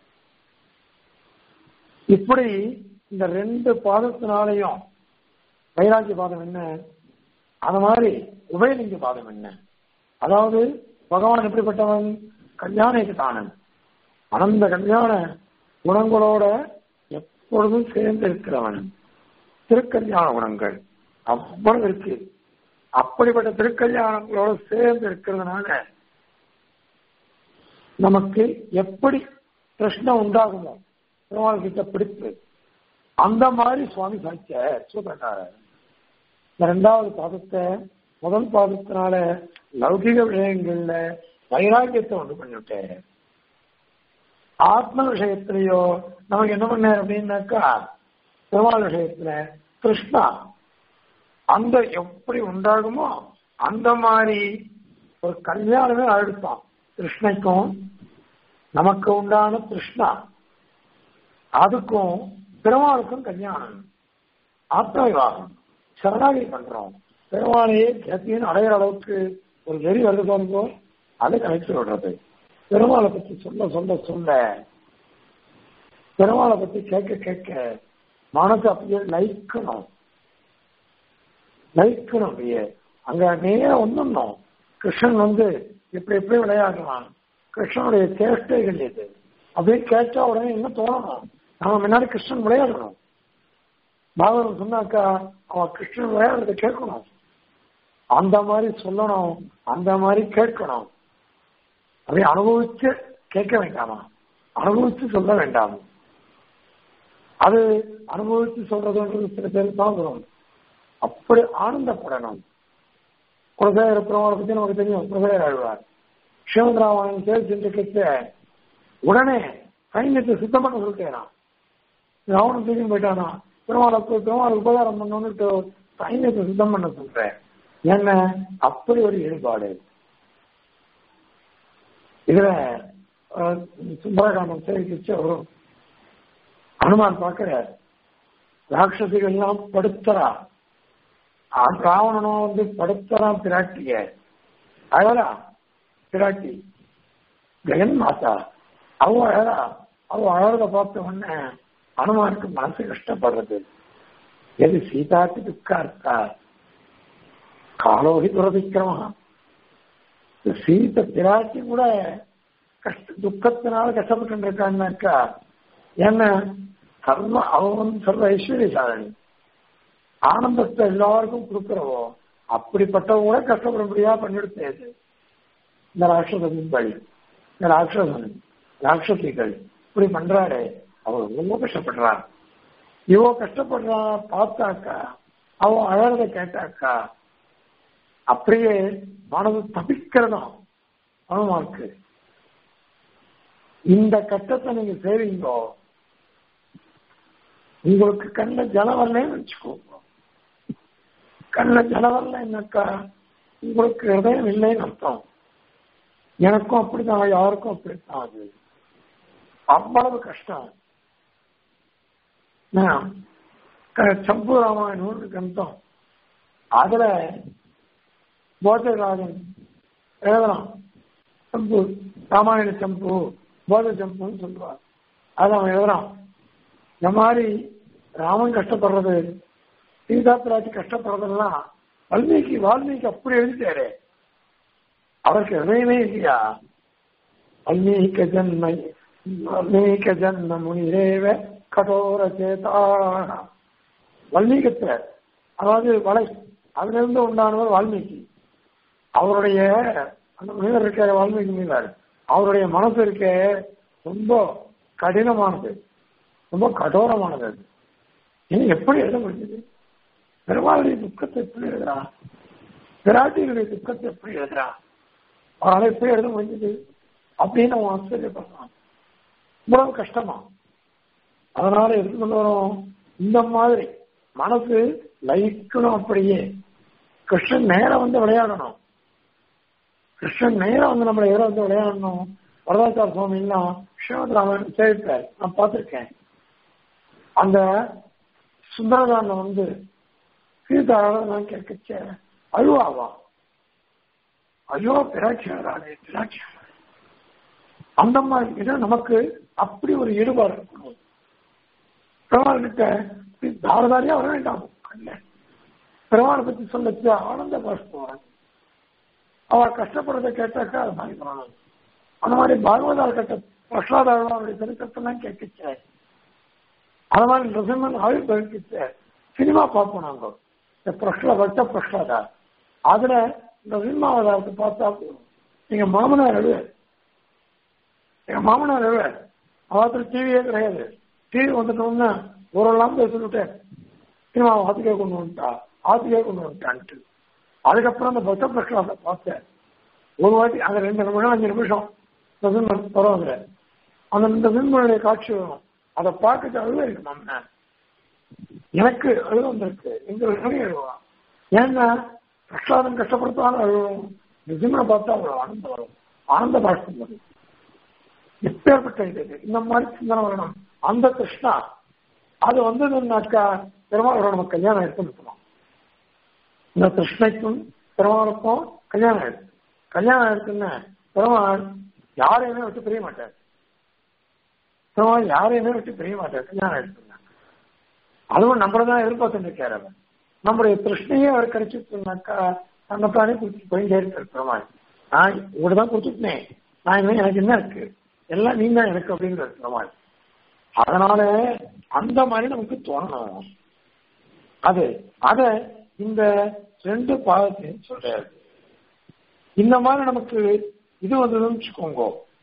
இப்படி இந்த ரெண்டு பாதத்தினாலையும் வைராக்கிய பாதம் என்ன அந்த மாதிரி உபயலிங்க பாதம் என்ன அதாவது பகவான் எப்படிப்பட்டவன் கல்யாணிக்கு தானன் அனந்த கல்யாண குணங்களோட எப்பொழுதும் சேர்ந்து இருக்கிறவன் திருக்கல்யாண குணங்கள் அவ்வளவு இருக்கு அப்படிப்பட்ட திருக்கல்யாணங்களோட சேர்ந்து இருக்கிறதுனால நமக்கு எப்படி பிரச்சனை உண்டாகுமோ பெருமாள் கிட்ட பிடிப்பு அந்த மாதிரி சுவாமி சாய்க்க சூத்திரக்காரர் இந்த ரெண்டாவது பாதத்தை முதல் பாதத்தினால லௌகிக விஷயங்கள்ல வைராக்கியத்தை ஒன்று பண்ணிவிட்டேன் ஆத்ம விஷயத்திலேயோ நமக்கு என்ன பண்ண அப்படின்னாக்கா பெருமாள் விஷயத்துல கிருஷ்ணா அந்த எப்படி உண்டாகுமோ அந்த மாதிரி ஒரு கல்யாணமே அழுத்தான் கிருஷ்ணைக்கும் நமக்கு உண்டான கிருஷ்ணா அதுக்கும் பெருமாளுக்கும் கல்யாணம் ஆத்ம விவாகம் சரணாகி பண்றோம் பெருமாளையே கத்தின்னு அடையிற அளவுக்கு ஒரு வெறி வருது பாருங்கோ அதை கணக்கு விடுறது பெருமாளை பத்தி சொல்ல சொல்ல சொல்ல பெருமாளை பத்தி கேட்க கேட்க மனசு அப்படியே லைக்கணும் லைக்கணும் அப்படியே அங்க நேரம் வந்துடணும் கிருஷ்ணன் வந்து இப்படி எப்படி விளையாடலாம் கிருஷ்ணனுடைய சேஷ்டைகள் எது அப்படியே கேட்டா உடனே என்ன தோணணும் நம்ம முன்னாடி கிருஷ்ணன் விளையாடணும் பாகவதம் சொன்னாக்கா அவன் கிருஷ்ணன் விளையாடுறத கேட்கணும் அந்த மாதிரி சொல்லணும் அந்த மாதிரி கேட்கணும் அதை அனுபவிச்சு கேட்க வேண்டாமா அனுபவிச்சு சொல்ல வேண்டாம் அது அனுபவிச்சு சொல்றதுன்றது சில பேருக்கு தான் வரும் அப்படி ஆனந்தப்படணும் குலசேகர பெருமாளை பத்தி நமக்கு தெரியும் குலசேகர ஆழ்வார் சிவந்திராமன் தேர்வு சென்று கேட்க உடனே சைன்யத்தை சுத்தம் பண்ண சொல்லிட்டேனா ராவணன் தூக்கி போயிட்டானா பெருமாளுக்கு பெருமாள் உபகாரம் பண்ணணும்னு சைன்யத்தை சுத்தம் பண்ண சொல்றேன் என்ன அப்படி ஒரு ஈடுபாடு இதுல சுந்தரகாண்டம் சேவிச்சு அவரும் அனுமான் பார்க்கிற ராட்சசிகள் எல்லாம் படுத்துறா ராவணனும் வந்து படுத்துறான் பிராட்டிய அழகா பிராட்டி ஜெகன் மாதா அவ அழகா அவ அழகத பார்த்த உடனே அனுமானுக்கு மனசு கஷ்டப்படுறது எது சீதாக்கு துக்கா இருக்கா காலோகி துரதிக்கிறமா சீத பிராட்டி கூட கஷ்ட துக்கத்தினால கஷ்டப்பட்டு இருக்கான்னாக்கா என்ன சர்வ அவன் வந்து சர்வ ஐஸ்வர்யசாரணி ஆனந்தத்தை எல்லாருக்கும் கொடுக்கிறவோ அப்படிப்பட்டவங்க கூட கஷ்டப்பட முடியா பண்ணிடுத்தேது இந்த ராட்சசன் பழி இந்த ராட்சசன் ராட்சசிகள் இப்படி பண்றாரு அவர் ரொம்ப கஷ்டப்படுறான் இவோ கஷ்டப்படுறா பார்த்தாக்கா அவன் அழகத கேட்டாக்கா அப்படியே மனது தப்பிக்கிறதும் அனுமாருக்கு இந்த கட்டத்தை நீங்க சேவிங்கோ உங்களுக்கு கண்ண ஜலம் வரலன்னு வச்சுக்கோங்க கண்ண ஜலம் வரலன்னாக்கா உங்களுக்கு ஹிருதயம் இல்லைன்னு அர்த்தம் எனக்கும் அப்படிதான் யாருக்கும் அப்படித்தான் அது அவ்வளவு கஷ்டம் சம்பு ராமாயணம் கிரந்தம் அதுல போதராஜன் எழுதலாம் சம்பு ராமாயண சம்பு போத சம்புன்னு சொல்லுவார் அது அவன் எழுதுறான் இந்த மாதிரி ராமன் கஷ்டப்படுறது சீதா பிராட்டி கஷ்டப்படுறதெல்லாம் வால்மீகி வால்மீகி அப்படி எழுதிட்டாரு அவருக்கு ஹிருதயமே இல்லையா வால்மீக ஜன்மை வால்மீக ஜன்ம முனிரேவ கடோர சேதா வல்மீகத்துல அதாவது வலை அதுல இருந்து உண்டானவர் வால்மீகி அவருடைய அந்த முனிவர் இருக்க வால்மீகி முனிவர் அவருடைய மனசு இருக்க ரொம்ப கடினமானது ரொம்ப கடோரமானது அது இனி எப்படி எழுத முடியுது பெருமாளுடைய துக்கத்தை எப்படி எழுதுறா பிராட்டிகளுடைய துக்கத்தை எப்படி எழுதுறான் அவரால் எப்படி எழுத முடிஞ்சது அப்படின்னு அவன் ஆச்சரியப்படுறான் இவ்வளவு கஷ்டமா அதனால எதுக்கு கொண்டு வரும் இந்த மாதிரி மனசு லயிக்கணும் அப்படியே கிருஷ்ணன் நேரம் வந்து விளையாடணும் கிருஷ்ணன் நேரம் வந்து நம்மளை எதிர வந்து விளையாடணும் வரதாச்சார சுவாமி எல்லாம் ஸ்ரீமத் ராமன் சேவிப்பார் நான் பார்த்திருக்கேன் அந்த சுந்தரகாண்டம் வந்து சீதாராக நான் கேட்கச்ச அழுவாவா ஐயோ பிராட்சியாரானே பிராட்சியாரா அந்த மாதிரி இது நமக்கு அப்படி ஒரு ஈடுபாடு இருக்கணும் பெருமாள் கிட்ட தாரதாரியா வர வேண்டாம் கண்ண பெருமாளை பத்தி சொல்லச்சு ஆனந்த பாஷ்பம் அவ கஷ்டப்படுறதை கேட்டாக்கா அது மாதிரி பண்ணணும் அந்த மாதிரி பாகவதால் கட்ட பிரசாதாவுடைய சரித்திரத்தெல்லாம் கேட்கச்ச அந்த மாதிரி நரசிம்மன் ஆயுள் பகிர்க்கிச்ச சினிமா பார்ப்போம் நாங்க இந்த பிரஷ்லா பட்ட பிரஷ்லாதா அதுல இந்த சினிமாவதாரத்தை பார்த்தா போதும் எங்க மாமனார் எழுவார் எங்க மாமனார் எழுவார் அவத்துல டிவியே கிடையாது டிவி வந்துட்டோம்னா ஊரெல்லாம் பேசிவிட்டேன் சினிமா ஆத்துக்கே கொண்டு வந்துட்டா ஆத்துக்கே கொண்டு வந்துட்டான்ட்டு அதுக்கப்புறம் அந்த பக்த பிரஷ்லாத பார்த்தேன் ஒரு வாட்டி அந்த ரெண்டு நிமிஷம் அஞ்சு நிமிஷம் நரசிம்மன் பரவாயில்ல அந்த இந்த சினிமாவுடைய காட்சி வரும் அதை பார்த்துட்டு அழுவ இருக்கு மாமனார் எனக்கு அழுவ வந்திருக்கு எங்க விஷயம் எழுவா ஏன்னா பிரசாதம் கஷ்டப்படுத்தாலும் அழுவும் நிஜமா பார்த்தா அவ்வளவு ஆனந்தம் வரும் ஆனந்த பாஷ்பம் வரும் எப்பேற்பட்ட இது இந்த மாதிரி சிந்தனை வரணும் அந்த கிருஷ்ணா அது வந்ததுன்னாக்கா பெருமாளோட நம்ம கல்யாணம் எடுத்து நிற்கணும் இந்த கிருஷ்ணைக்கும் பெருமாளுக்கும் கல்யாணம் ஆயிடுச்சு கல்யாணம் ஆயிடுச்சுன்னா பெருமாள் யாரையுமே விட்டு பிரிய மாட்டார் பெருமாள் யாரையுமே விட்டு பிரிய மாட்டார் கல்யாணம் ஆயிடுச்சுன்னா அதுவும் நம்மளதான் எதிர்பார்த்து இருக்காரு அவர் நம்முடைய கிருஷ்ணையே அவர் கிடைச்சிருந்தாக்கா அந்த தானே கொடுத்துட்டு போயிட்டே இருக்காரு பெருமாள் நான் உங்கள்கிட்ட தான் கொடுத்துட்டேன் நான் இனிமே எனக்கு என்ன இருக்கு எல்லாம் நீங்க தான் எனக்கு அப்படிங்கிற பெருமாள் அதனால அந்த மாதிரி நமக்கு தோணணும் அது அத இந்த ரெண்டு பாகத்தையும் சொல்றாரு இந்த மாதிரி நமக்கு இது வந்ததுன்னு வச்சுக்கோங்க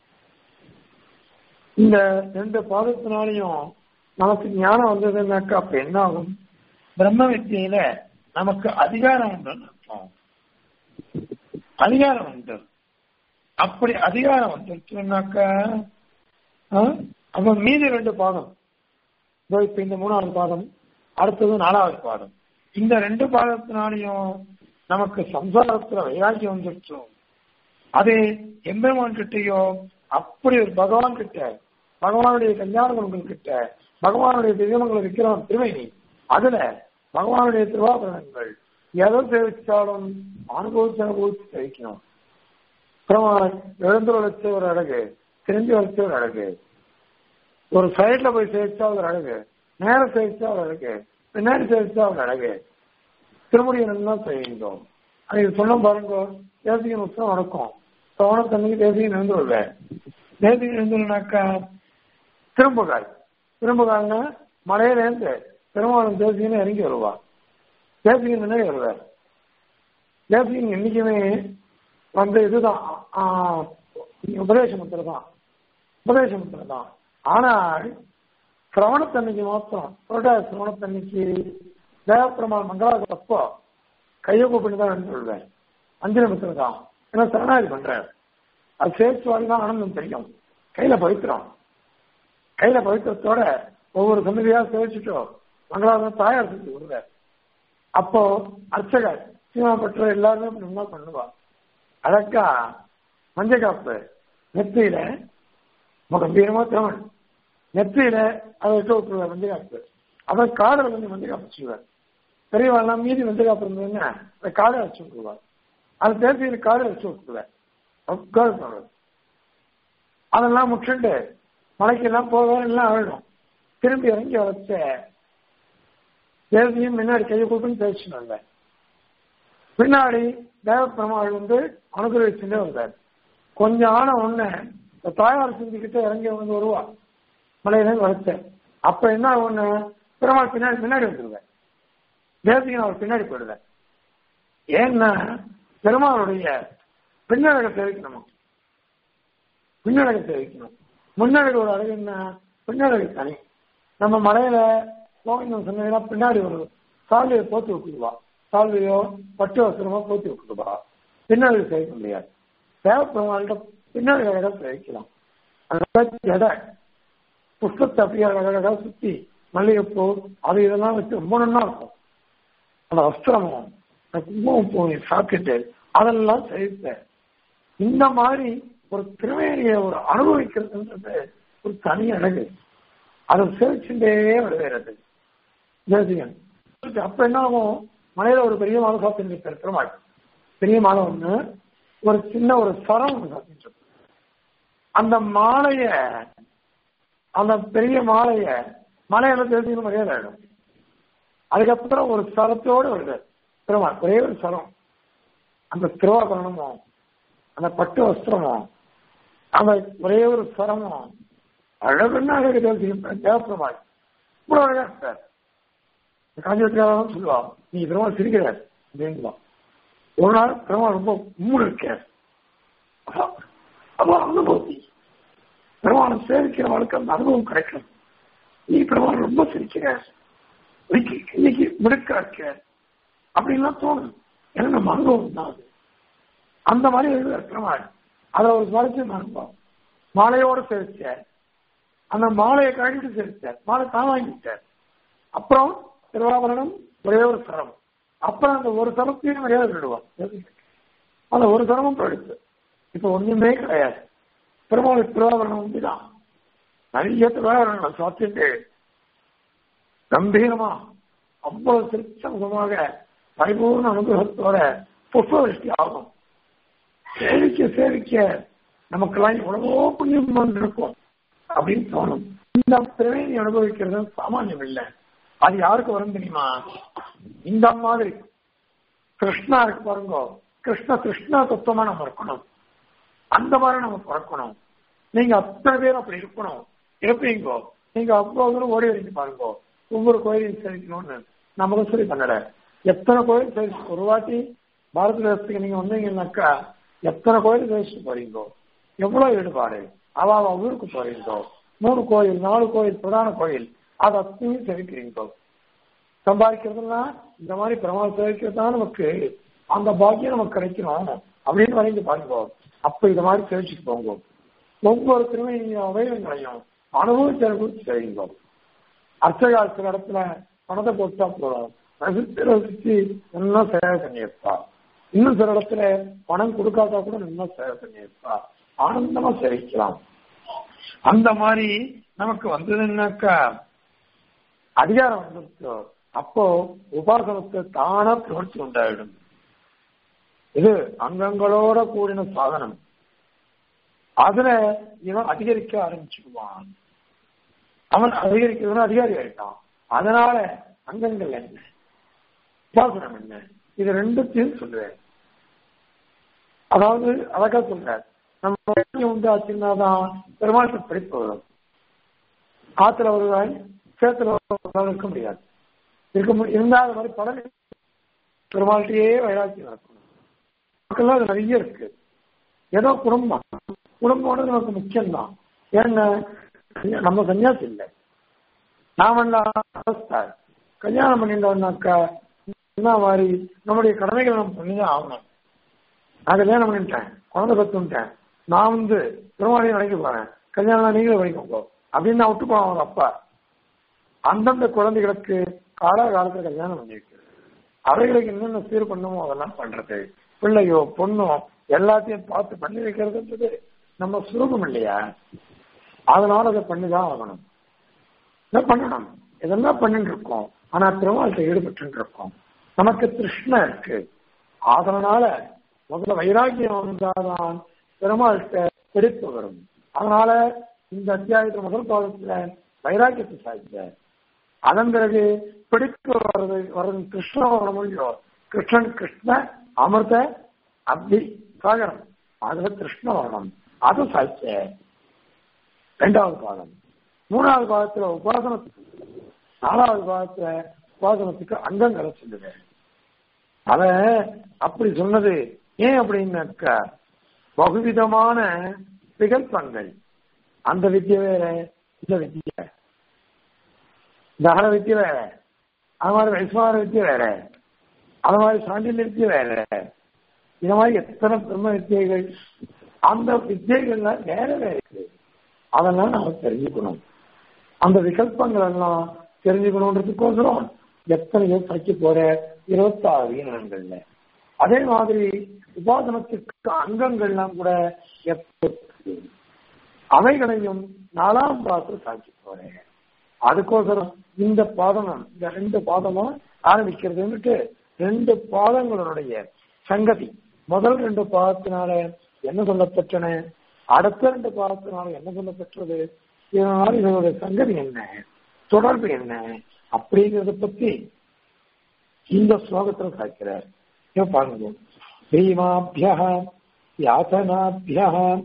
இந்த ரெண்டு பாதத்தினாலையும் நமக்கு ஞானம் வந்ததுன்னாக்கா அப்ப என்ன ஆகும் பிரம்ம வித்தியில நமக்கு அதிகாரம் உண்டு அர்த்தம் அதிகாரம் உண்டு அப்படி அதிகாரம் வந்துருச்சுனாக்கா அப்ப மீதி ரெண்டு பாதம் இதோ இப்ப இந்த மூணாவது பாதம் அடுத்தது நாலாவது பாதம் இந்த ரெண்டு பாதத்தினாலையும் நமக்கு சம்சாரத்துல வைராக்கியம் வந்துருச்சு அது எம்பெருமான் கிட்டயோ அப்படி ஒரு பகவான் கிட்ட பகவானுடைய கல்யாண குணங்கள் கிட்ட பகவானுடைய திவ்யமங்களை விற்கிறவன் திருமணி அதுல பகவானுடைய திருவாபரணங்கள் எதை சேவிச்சாலும் அனுபவிச்சு அனுபவிச்சு சேவிக்கணும் அப்புறம் எழுந்து வளர்ச்ச ஒரு அழகு திரும்பி வளர்ச்ச ஒரு அழகு ஒரு சைட்ல போய் சேவிச்சா ஒரு அழகு நேரம் சேவிச்சா ஒரு அழகு பின்னாடி சேவிச்சா ஒரு அழகு திருமுடியன் தான் செய்யுங்க அன்னைக்கு சொன்ன பாருங்க தேசிகன் உற்சவம் நடக்கும் சோனத்தன்னைக்கு தேசிகன் எழுந்து வருவேன் தேசிகன் எழுந்துனாக்கா திரும்புகாய் திரும்புகாய்னா மலையிலேருந்து பெருமாளும் தேசிகனும் இறங்கி வருவா தேசிகன் முன்னாடி வருவார் தேசிகன் என்னைக்குமே வந்து இதுதான் உபதேசமுத்திர தான் உபதேசமுத்திர தான் ஆனால் சிரவணத்தன்னைக்கு மாத்திரம் புரட்டாத சிரவணத்தன்னைக்கு தேவப்பெருமாள் மங்களாசப்போ கையை கூப்பிட்டு தான் எழுந்து சொல்வேன் அஞ்சு நிமிஷம் தான் ஏன்னா சரணாதி பண்றேன் அது சேர்த்து தான் ஆனந்தம் தெரியும் கையில பவித்திரம் கையில பவித்திரத்தோட ஒவ்வொரு சன்னதியா சேவிச்சுட்டோ மங்களாசம் தாயார் செஞ்சு விடுவார் அப்போ அர்ச்சகர் சீமா பற்ற எல்லாருமே நல்லா பண்ணுவா அழகா மஞ்சள் காப்பு நெத்தியில கம்பீரமா திருமண் நெத்தியில அதை வச்சு விட்டுருவார் மஞ்சள் காப்பு அவன் காடை வந்து மஞ்சள் காப்பு வச்சுருவார் பெரியவாள்லாம் மீதி மஞ்சள் காப்பு இருந்ததுன்னா அதை காடை வச்சு விட்டுருவார் அது தேசியில காடை வச்சு விட்டுருவார் சொல்றது அதெல்லாம் முட்டுண்டு மலைக்கெல்லாம் போக எல்லாம் ஆயிடும் திரும்பி இறங்கி வச்ச தேசியம் முன்னாடி கையை கூட்டுன்னு பேசிட்டு வந்தேன் பின்னாடி தேவப்பெருமாள் வந்து அனுகிரகிச்சுட்டே வந்தார் கொஞ்சம் ஆன உடனே தாயார் சிந்திக்கிட்ட இறங்கி வந்து வருவா மலையில வளர்த்தேன் அப்ப என்ன ஒண்ணு பெருமாள் பின்னாடி பின்னாடி வந்துருவேன் தேசிகன் அவர் பின்னாடி போயிடுவேன் ஏன்னா பெருமாளுடைய பின்னழக சேவிக்கணும் பின்னழக சேவிக்கணும் முன்னழகு ஒரு அழகு என்ன பின்னழகு தனி நம்ம மலையில கோவிந்தம் சொன்னீங்கன்னா பின்னாடி ஒரு சாலையை போட்டு விட்டுருவா சால்வையோ பட்டு வஸ்திரமோ போத்தி விட்டுருப்பா பின்னாடி செய்ய முடியாது தேவப்பெருமாள்கிட்ட பின்னாடி அழகா சேவிக்கலாம் அதனால எடை புஷ்பத்தை அப்படியே அழகழகா சுத்தி மல்லிகைப்பூ அது இதெல்லாம் வச்சு ரொம்ப நல்லா இருக்கும் அந்த வஸ்திரமும் அந்த குங்குமம் பூனை சாப்பிட்டு அதெல்லாம் சேவிப்பேன் இந்த மாதிரி ஒரு திருவேணியை ஒரு அனுபவிக்கிறதுன்றது ஒரு தனி அழகு அதை சேவிச்சுட்டே வருகிறது தேசிகன் அப்ப என்ன ஆகும் மலையில ஒரு பெரிய மாலை சாப்பிட்டு இருப்பார் பெருமாள் பெரிய மாலை ஒண்ணு ஒரு சின்ன ஒரு சரம் ஒண்ணு சாப்பிட்டு இருப்பார். அந்த மாலைய அந்த பெரிய மாலைய மலையில தேசிகன் மரியாதை ஆயிடும் அதுக்கப்புறம் ஒரு சரத்தோடு வருது பெருமாள் ஒரே ஒரு சரம் அந்த திருவாபரணமும் அந்த பட்டு வஸ்திரமும் அந்த ஒரே ஒரு சரமும் அழகுன்னா அழகு தேசியம் தேவப்பெருமாள் இவ்வளவு அழகா இருப்பார் காஞ்சிபுரத்துக்காரன் சொல்லுவா நீ பெருமாள் சிரிக்கிறார் அப்படின்வா ஒரு நாள் பெருமாள் ரொம்ப உம்முன்னு இருக்கார் அப்போ அனுபவத்தி பெருமாளை சேவிக்கிறவளுக்கு அந்த அனுபவம் கிடைக்கும் நீ பெருமாள் ரொம்ப சிரிக்கிற இன்னைக்கு இன்னைக்கு மிடுக்கா இருக்க அப்படின்லாம் தோணும் ஏன்னா நம்ம அனுபவம் தான் அது அந்த மாதிரி எழுதுவார் பெருமாள் அதை ஒரு சுவாரஸ்யம் அனுபவம் மாலையோட சேவிச்சார் அந்த மாலையை கழட்டிட்டு சேவிச்சார் மாலை தான் வாங்கிட்டார் அப்புறம் திருவாபரணம் ஒரே ஒரு சரம் அப்புறம் அந்த ஒரு சரத்தையும் மரியாதை விடுவான் அந்த ஒரு சரமும் போயிடுச்சு இப்ப ஒண்ணுமே கிடையாது பெருமாள் திருவாபரணம் உண்டுதான் நிறைய திருவாபரணம் சாத்திட்டு கம்பீரமா அவ்வளவு சிரிச்சமுகமாக பரிபூர்ண அனுகிரகத்தோட புஷ்பவருஷ்டி ஆகும் சேவிக்க சேவிக்க நமக்கெல்லாம் எவ்வளவோ புண்ணியம் வந்து இருக்கும் அப்படின்னு தோணும் இந்த திறமையை அனுபவிக்கிறது சாமானியம் இல்லை அது யாருக்கு வரும் தெரியுமா இந்த மாதிரி கிருஷ்ணா இருக்கு பாருங்க கிருஷ்ண கிருஷ்ண தத்துவமா நம்ம இருக்கணும் அந்த மாதிரி நம்ம பிறக்கணும் நீங்க அத்தனை பேர் அப்படி இருக்கணும் இருப்பீங்கோ நீங்க அவ்வளவு தூரம் ஓடி வரீங்க பாருங்க ஒவ்வொரு கோயிலையும் சேவிக்கணும்னு நமக்கு சொல்லி பண்ணல எத்தனை கோயில் சேவிச்சு ஒரு வாட்டி பாரத தேசத்துக்கு நீங்க வந்தீங்கன்னாக்கா எத்தனை கோயில் சேவிச்சுட்டு போறீங்கோ எவ்வளவு ஈடுபாடு அவ அவ ஊருக்கு போறீங்கோ மூணு கோயில் நாலு கோயில் பிரதான கோயில் அதை அத்தனையும் சேவிக்கிறீங்கோ சம்பாதிக்கிறதுனா இந்த மாதிரி பிரமாணம் சேவிக்கிறது தான் நமக்கு அந்த பாக்கியம் நமக்கு கிடைக்கணும் அப்படின்னு வரைந்து பாருங்க அப்ப இந்த மாதிரி சேவிச்சுட்டு போங்க ஒவ்வொரு திருமையும் அவயங்களையும் அனுபவிச்சு அனுபவிச்சு செய்யுங்க அர்ச்சகா சில இடத்துல பணத்தை போட்டா போதும் ரசித்து ரசிச்சு இன்னும் சேவை பண்ணியிருப்பா இன்னும் சில இடத்துல பணம் கொடுக்காதா கூட இன்னும் சேவை பண்ணியிருப்பா ஆனந்தமா சேவிக்கலாம் அந்த மாதிரி நமக்கு வந்ததுன்னாக்கா அதிகாரம் வந்துருச்சோ அப்போ உபாசனத்தை தானா பிரவர்த்தி உண்டாயிடும் இது அங்கங்களோட கூடின சாதனம் அதுல இவன் அதிகரிக்க ஆரம்பிச்சுடுவான் அவன் அதிகரிக்கிறதுனா அதிகாரி ஆயிட்டான் அதனால அங்கங்கள் என்ன உபாசனம் என்ன இது ரெண்டுத்தையும் சொல்லுவேன் அதாவது அழகா சொல்ற நம்ம உண்டாச்சுன்னாதான் பெருமாளுக்கு படிப்பு வரும் ஆத்துல வருவாய் சேத்துல வருவாய் இருக்க முடியாது இருக்க மு- இருந்தா அது மாதிரி படம் பெருமாள்கிட்டயே வைராக்கியம் இருக்கணும் மக்கள்லாம் அது நிறைய இருக்கு ஏதோ குடும்பம் குடும்பம்னு நமக்கு முக்கியம்தான் ஏன்னா நம்ம சன்னியாசி இல்லை நாமெல்லாம் கல்யாணம் பண்ணிட்டோம்னாக்கா என்ன மாதிரி நம்முடைய கடமைகளை நம்ம பண்ணிதான் ஆகணும் நான் கல்யாணம் பண்ணிட்டேன் குழந்தை பத்துட்டேன் நான் வந்து பெருமாளையும் வரைக்க போறேன் கல்யாணம் நீங்களே வரைக்கோங்க அப்படின்னு நான் விட்டு போவேன் அவங்க அப்பா அந்தந்த குழந்தைகளுக்கு காலகாலத்துல கல்யாணம் பண்ணி வைக்கிறது அவைகளுக்கு என்னென்ன சீர் பண்ணுமோ அதெல்லாம் பண்றது பிள்ளையோ பொண்ணோ எல்லாத்தையும் பார்த்து பண்ணி வைக்கிறதுன்றது நம்ம சுரூபம் இல்லையா அதனால அதை பண்ணிதான் ஆகணும் இதை பண்ணணும் இதெல்லாம் பண்ணிட்டு இருக்கோம் ஆனா திருவாளத்தை ஈடுபட்டு இருக்கோம் நமக்கு திருஷ்ண இருக்கு அதனால முதல்ல வைராக்கியம் வந்தாதான் பெருமாள்கிட்ட பிடிப்பு வரும் அதனால இந்த அத்தியாயத்துல முதல் பாகத்துல வைராக்கியத்தை சாதித்த அதன் பிறகு பிடிப்பு வர்றது வர்றது கிருஷ்ண வர முடியும் கிருஷ்ணன் கிருஷ்ண அமிர்த அப்தி சாகரம் அதுல கிருஷ்ண வரணும் அது சாதிச்ச ரெண்டாவது பாகம் மூணாவது பாகத்துல உபாசனத்துக்கு நாலாவது பாகத்துல உபாசனத்துக்கு அங்கங்களை சொல்லுது அத அப்படி சொன்னது ஏன் அப்படின்னாக்கா பகுவிதமான விகல்பங்கள் அந்த வித்தியை வேற இந்த வித்தியை தகர வித்தியை வேற அது மாதிரி வைஸ்வார வித்தியை வேற அது மாதிரி சாண்டில்யத்திய வேற இந்த மாதிரி எத்தனை பிரம்ம வித்தியைகள் அந்த வித்தியைகள்ல வேற வேற இருக்கு அதெல்லாம் நாம தெரிஞ்சுக்கணும் அந்த விகல்பங்கள் எல்லாம் தெரிஞ்சுக்கணுன்றதுக்கோசரம் எத்தனையோ படிக்க போற இருபத்தாறு வீணங்கள்ல அதே மாதிரி உபாசனத்துக்கு அங்கங்கள்லாம் கூட எப்ப அவைகளையும் நாலாம் பாத்து சாட்சி போறேன் அதுக்கோசரம் இந்த பாதமும் இந்த ரெண்டு பாதமும் ஆரம்பிக்கிறதுன்னுட்டு ரெண்டு பாதங்களுடைய சங்கதி முதல் ரெண்டு பாதத்தினால என்ன சொல்லப்பட்டன அடுத்த ரெண்டு பாதத்தினால என்ன சொல்லப்பட்டது இதனால இதனுடைய சங்கதி என்ன தொடர்பு என்ன அப்படிங்கறத பத்தி இந்த ஸ்லோகத்துல சாய்க்கிறார் பாருங்க பீமாபிய யாத்தனாபிய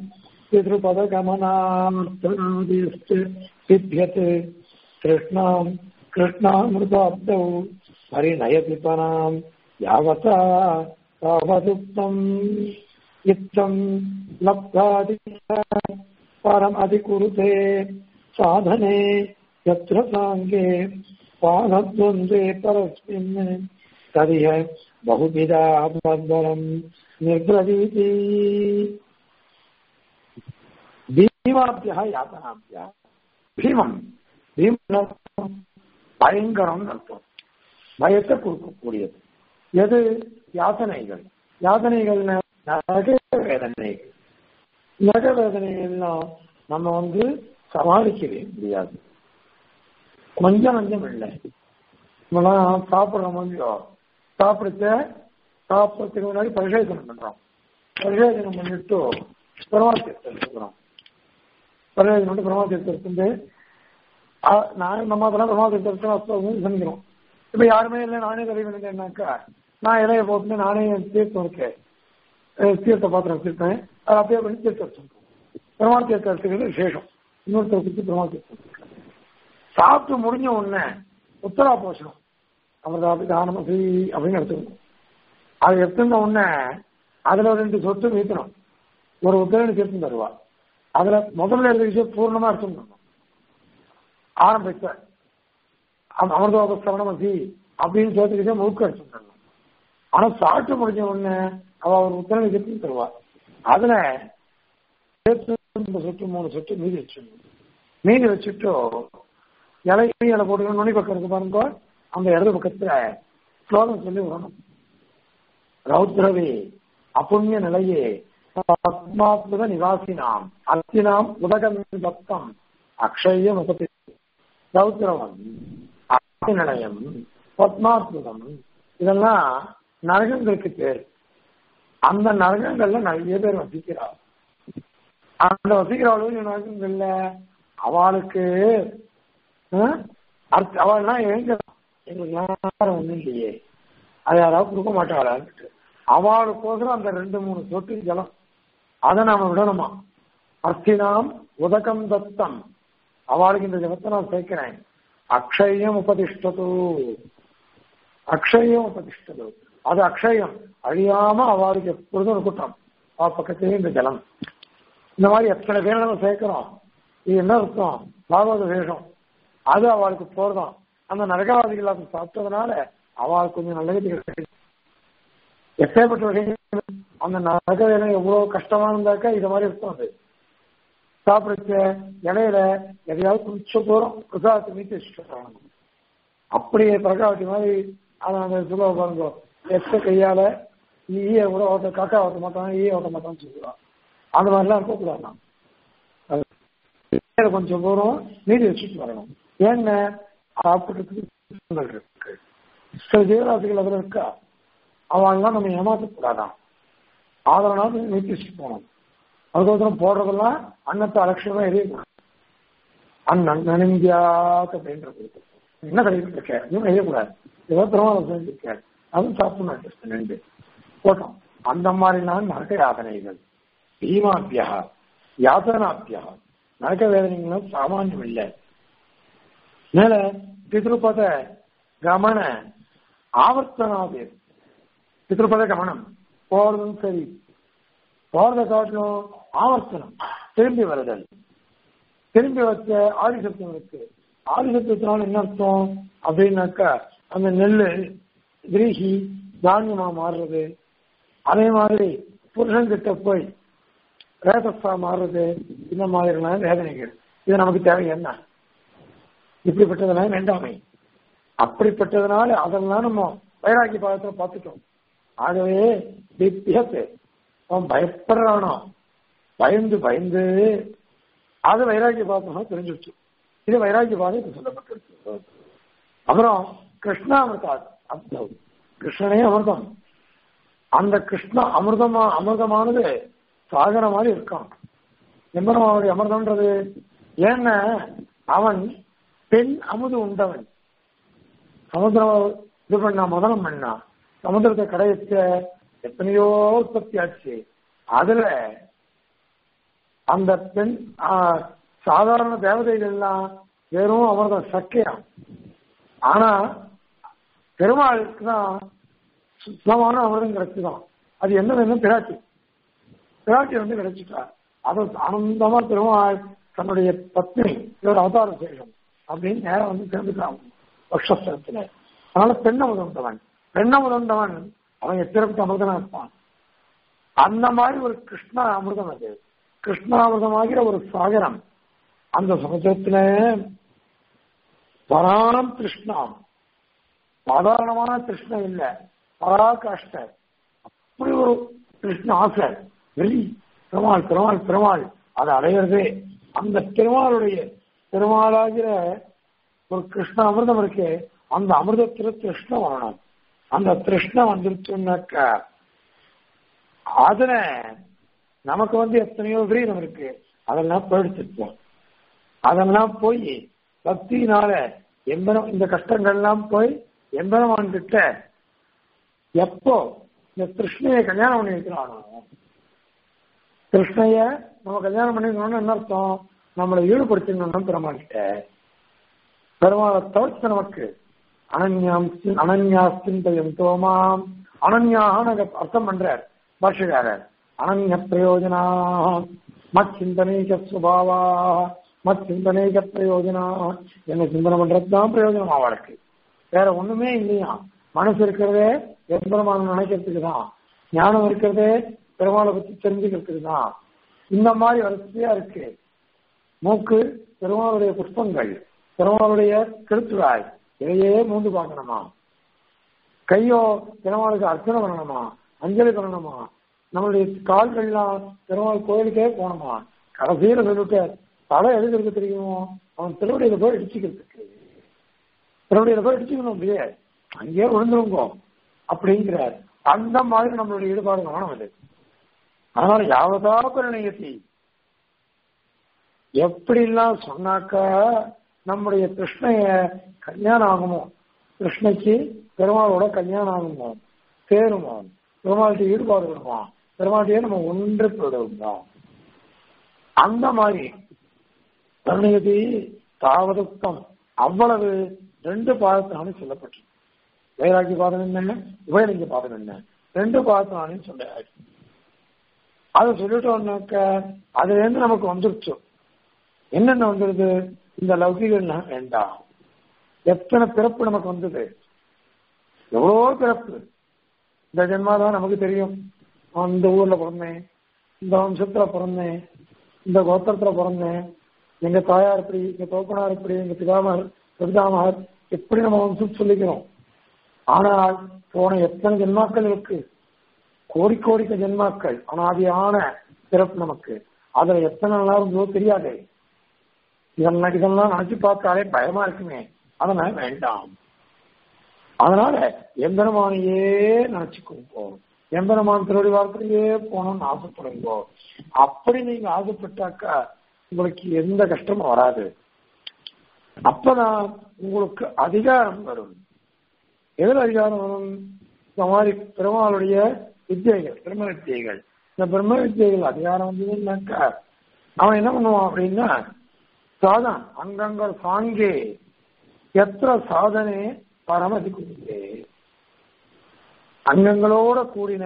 பித்யத் கிருஷ்ணாம் கிருஷ்ணாமிருதாப்தௌ பரிணயதி பராம் யாவதா தாவதுக்தம் இத்தம் லப்தாதி பரம் அதிகுருதே சாதனே यत्र साङ्गे पादद्वन्द्वे परस्मिन् तदिह बहुविधा मद्बलम् निर्ब्रवीति பீமாபியா யாத்தனாபியா பீமம் பீமம் பயங்கரம் அர்த்தம் பயத்தை கொடுக்கக்கூடியது எது யாதனைகள் யாதனைகள் நரக வேதனைகள் நரக வேதனைகள்லாம் நம்ம வந்து சமாளிக்கவே முடியாது கொஞ்சம் நஞ்சம் இல்லை நம்மளாம் சாப்பிட்ற முடியும் சாப்பிடுச்ச சாப்பிட்றதுக்கு முன்னாடி பரிசோதனம் பண்றோம் பரிசோதனம் பண்ணிட்டு பிரமாதத்தை எடுத்துக்கிறோம் பரிசோதனை பண்ணி பிரமாதத்தை எடுத்துட்டு நான் நம்ம அதெல்லாம் பிரமாதத்தை எடுத்து சமைக்கிறோம் இப்ப யாருமே இல்லை நானே கதை பண்ணிட்டேன்னாக்கா நான் இலைய போட்டு நானே தீர்த்தம் இருக்கேன் தீர்த்த பாத்திரம் வச்சிருக்கேன் அதை அப்படியே பண்ணி தீர்த்தம் வச்சிருக்கோம் பிரமாண தீர்த்தம் எடுத்துக்கிறது விசேஷம் இன்னொருத்தர் கொடுத்து பிரமாண தீர்த்தம் சாப்பிட்டு முடிஞ்ச உடனே உத்தரா போஷணம் அவர் தானமசி அப்படின்னு எடுத்துக்கணும் அது எடுத்துருந்த உடனே அதுல ரெண்டு சொட்டு வீத்தணும் ஒரு உத்தரவு சேர்த்து தருவா அதுல முதல்ல இருந்த விஷயம் பூர்ணமா எடுத்துக்கணும் ஆரம்பிச்ச அமிர்தோப சவணமசி அப்படின்னு சேர்த்துக்கிட்டே முழுக்க எடுத்துக்கணும் ஆனா சாப்பிட்டு முடிஞ்ச உடனே அவ ஒரு உத்தரவு சேர்த்து தருவா அதுல சேர்த்து சொட்டு மூணு சொட்டு மீதி வச்சிடணும் மீதி வச்சுட்டு இலை இலை போட்டுக்கணும் நுனி பக்கம் இருக்கு பாருங்க அந்த இடது பக்கத்துல ஸ்லோகம் சொல்லி வரணும் ரௌத்ரவே அப்புண்ணிய நிலையே பத்மாத்மத நிவாசினாம் அத்தினாம் உதகம் பக்தம் அக்ஷயம் உபதி ரௌத்ரவம் நிலையம் பத்மாத்மதம் இதெல்லாம் நரகங்களுக்கு பேர் அந்த நரகங்கள்ல நிறைய பேர் வசிக்கிறார் அந்த வசிக்கிறவளும் நரகங்கள்ல அவளுக்கு அவள்னா எங்க எங்களுக்கு யாரும் ஒண்ணும் இல்லையே அதை யாராவது கொடுக்க மாட்டாளான்ட்டு அவளுக்கோசரம் அந்த ரெண்டு மூணு சொட்டு ஜலம் அதை நாம விடணுமா அர்த்தினாம் உதகம் தத்தம் அவளுக்கு இந்த ஜலத்தை நான் சேர்க்கிறேன் அக்ஷயம் உபதிஷ்டது அக்ஷயம் உபதிஷ்டது அது அக்ஷயம் அழியாம அவளுக்கு எப்பொழுதும் இருக்கட்டும் அவ பக்கத்திலே இந்த ஜலம் இந்த மாதிரி எத்தனை பேரை நம்ம சேர்க்கிறோம் இது என்ன அர்த்தம் பாகவத வேஷம் அது அவளுக்கு போறதான் அந்த நரகவாதிகள் அதை சாப்பிட்டதுனால அவளுக்கு கொஞ்சம் நல்லது கிடைக்கும் எப்பேற்பட்ட விஷயங்கள் அந்த நரக வேலை எவ்வளவு கஷ்டமா இருந்தாக்கா இது மாதிரி இருக்கும் அது சாப்பிடுச்ச இலையில எதையாவது குடிச்ச போறோம் பிரசாதத்தை மீட்டு வச்சுட்டு அப்படியே பிரகாவட்டி மாதிரி அதை அந்த சொல்லுவா பாருங்க எத்த கையால ஈய கூட ஓட்ட காக்கா ஓட்ட மாட்டான் ஈய ஓட்ட மாட்டான்னு சொல்லுவான் அந்த மாதிரிலாம் இருக்கக்கூடாது கொஞ்சம் போறோம் மீதி வச்சுட்டு வரணும் ஏங்க சாப்பிட்றதுக்கு இருக்கு சில ஜீவராசிகள் அதில் இருக்கா அவங்களாம் நம்ம ஏமாற்றக்கூடாதான் அதனால நீட்டி வச்சுட்டு போகணும் அதுக்கோசரம் போடுறதெல்லாம் அன்னத்தை அலட்சியமா எரியக்கூடாது அண்ணன் நனிந்தியாத் அப்படின்றது என்ன கடையில் இருக்க இன்னும் எரியக்கூடாது ஏதோ திருமணம் செஞ்சிருக்காரு அதுவும் சாப்பிடணும் ரெண்டு போட்டோம் அந்த மாதிரிலாம் நரக யாதனைகள் பீமாபியா யாதனாபியா நரக வேதனைகளும் சாமானியம் இல்லை மேல பித்ருபத கமன ஆவர்த்தனாது பித்ருபத கமனம் போறதும் சரி போறத காட்டிலும் ஆவர்த்தனம் திரும்பி வருதல் திரும்பி வச்ச ஆதிசத்துவம் இருக்கு ஆதிசத்துவத்தினால என்ன அர்த்தம் அப்படின்னாக்கா அந்த நெல்லு கிரீஹி தானியமா மாறுறது அதே மாதிரி புருஷன் கிட்ட போய் ரேதஸா மாறுறது இந்த மாதிரியான வேதனைகள் இது நமக்கு தேவை என்ன இப்படிப்பட்டதெல்லாம் வேண்டாமே அப்படிப்பட்டதுனால அதெல்லாம் நம்ம வைராக்கிய பாகத்துல பார்த்துட்டோம் ஆகவே திப்பியத்து அவன் பயப்படுறானோ பயந்து பயந்து அது வைராக்கிய பாதம் தெரிஞ்சிருச்சு இது வைராக்கிய பாதம் இப்ப சொல்லப்பட்டிருக்கு அப்புறம் கிருஷ்ணாமிர்தா அர்த்தம் கிருஷ்ணனே அமிர்தம் அந்த கிருஷ்ண அமிர்தமா அமிர்தமானது சாகர மாதிரி இருக்கான் எம்பெருமானுடைய அமிர்தம்ன்றது ஏன்னா அவன் பெண் அமுது உண்டவன் சமுத்திரம் இது பண்ணா முதலம் பண்ணா சமுத்திரத்தை கடையச்ச எத்தனையோ உற்பத்தி ஆச்சு அதுல அந்த பெண் சாதாரண தேவதைகள் எல்லாம் வெறும் அமிர்தம் சக்கையாம் ஆனா பெருமாளுக்கு தான் சுத்தமான அமிர்தம் கிடைச்சுதான் அது என்ன வேணும் பிராட்டி பிராட்டி வந்து கிடைச்சிட்டா அது ஆனந்தமா பெருமாள் தன்னுடைய பத்னி இவர் அவதார சேஷம் அப்படின்னு நேரம் வந்து சேர்ந்துட்டான் பக்ஷஸ்தலத்துல அதனால பெண்ண முதந்தவன் பெண்ண முதந்தவன் அவன் எத்திரப்பட்ட அமிர்தனா இருப்பான் அந்த மாதிரி ஒரு கிருஷ்ண அமிர்தம் அது கிருஷ்ணாமிர்தமாகிற ஒரு சாகரம் அந்த சமுத்திரத்துல பராணம் கிருஷ்ணாம் சாதாரணமான கிருஷ்ண இல்ல பராகாஷ்ட அப்படி ஒரு கிருஷ்ண ஆசை வெறி பெருமாள் பெருமாள் பெருமாள் அதை அடையிறதே அந்த பெருமாளுடைய பெருமாளாகிற ஒரு கிருஷ்ண அமிர்தம் இருக்கு அந்த அமிர்தத்துல கிருஷ்ணம் வரணும் அந்த கிருஷ்ணம் வந்துருச்சுன்னாக்க அதுல நமக்கு வந்து எத்தனையோ விரீதம் இருக்கு அதெல்லாம் போயிடுச்சிருப்போம் அதெல்லாம் போய் பக்தியினால எம்பரம் இந்த கஷ்டங்கள்லாம் போய் எம்பெருமான் கிட்ட எப்போ இந்த கிருஷ்ணைய கல்யாணம் பண்ணி வைக்கிறானோ கிருஷ்ணைய நம்ம கல்யாணம் பண்ணிக்கணும்னு என்ன அர்த்தம் நம்மளை ஈடுபடுத்திக்கணும் பெருமாள் கிட்ட பெருமாளை தவிர்த்து நமக்கு அனன்யாம் அனன்யா சிந்தயம் தோமாம் அனன்யாக அர்த்தம் பண்றார் பாஷகாரர் அனன்ய பிரயோஜனா மத் சிந்தனைக சுபாவா மத் சிந்தனைக பிரயோஜனா என்ன சிந்தனை பண்றதுதான் பிரயோஜனம் அவளுக்கு வேற ஒண்ணுமே இல்லையா மனசு இருக்கிறதே எம்பெருமானம் நினைக்கிறதுக்கு தான் ஞானம் இருக்கிறதே பெருமாளை பத்தி தெரிஞ்சுக்கிறதுக்கு தான் இந்த மாதிரி வரிசையா இருக்கு மூக்கு பெருமாளுடைய புஷ்பங்கள் பெருமாளுடைய கெழுத்துவாய் இதையே மூந்து பார்க்கணுமா கையோ பெருமாளுக்கு அர்ச்சனை பண்ணணுமா அஞ்சலி பண்ணணுமா நம்மளுடைய கால்கள்லாம் பெருமாள் கோயிலுக்கே போகணுமா கடைசியில சொல்லிட்டு தலை எதுக்கு தெரியுமோ அவன் திருவடியில போய் இடிச்சுக்கிறதுக்கு திருவடியில போய் இடிச்சுக்கணும் அப்படியே அங்கேயே விழுந்துருங்கோ அப்படிங்கிறார் அந்த மாதிரி நம்மளுடைய ஈடுபாடு கவனம் அது அதனால யாவதா பரிணயத்தி எப்படிலாம் சொன்னாக்கா நம்முடைய கிருஷ்ணைய கல்யாணம் ஆகுமோ கிருஷ்ணைக்கு பெருமாளோட கல்யாணம் ஆகுமோ சேருமோ பெருமாள்கிட்ட ஈடுபாடு வருமா பெருமாள்கிட்டயே நம்ம ஒன்று போயிடுவோம் அந்த மாதிரி பரிணயத்தி தாவதுக்கம் அவ்வளவு ரெண்டு பாதத்தினாலும் சொல்லப்பட்டு வைராக்கிய பாதம் என்ன உபயலிங்க பாதம் என்ன ரெண்டு பாதத்தினாலையும் சொல்ல அதை சொல்லிட்டோம்னாக்க அதுல இருந்து நமக்கு வந்துருச்சு என்னென்ன வந்துருது இந்த லௌகிகள்லாம் வேண்டாம் எத்தனை பிறப்பு நமக்கு வந்தது எவ்வளோ பிறப்பு இந்த ஜென்மாதான் நமக்கு தெரியும் நான் இந்த ஊர்ல பிறந்தேன் இந்த வம்சத்துல பிறந்தேன் இந்த கோத்திரத்துல பிறந்தேன் எங்க தாயார் இப்படி எங்க தோப்பனார் இப்படி எங்க பிதாமர் பிதாமகர் எப்படி நம்ம வம்சம் சொல்லிக்கிறோம் ஆனால் போன எத்தனை ஜென்மாக்கள் இருக்கு கோடி கோடிக்க ஜென்மாக்கள் அனாதியான பிறப்பு நமக்கு அதுல எத்தனை நல்லா இருந்தோ தெரியாது இதெல்லாம் இதெல்லாம் நினைச்சு பார்த்தாலே பயமா இருக்குமே அதனால வேண்டாம் அதனால எம்பெருமானையே நினைச்சுக்கோங்க எம்பெருமான் திருவடி வாரத்திலேயே போகணும்னு ஆசைப்படுங்க அப்படி நீங்க ஆசைப்பட்டாக்கா உங்களுக்கு எந்த கஷ்டமும் வராது அப்பதான் உங்களுக்கு அதிகாரம் வரும் எதில் அதிகாரம் வரும் இந்த மாதிரி பெருமாளுடைய வித்தியைகள் பிரம்ம வித்தியைகள் இந்த பிரம்ம வித்தியைகள் அதிகாரம் வந்ததுன்னாக்கா அவன் என்ன பண்ணுவான் அப்படின்னா சாதம் அங்கங்கள் சாங்கே எத்திர சாதனை பரமதி குடியே அங்கங்களோட கூடின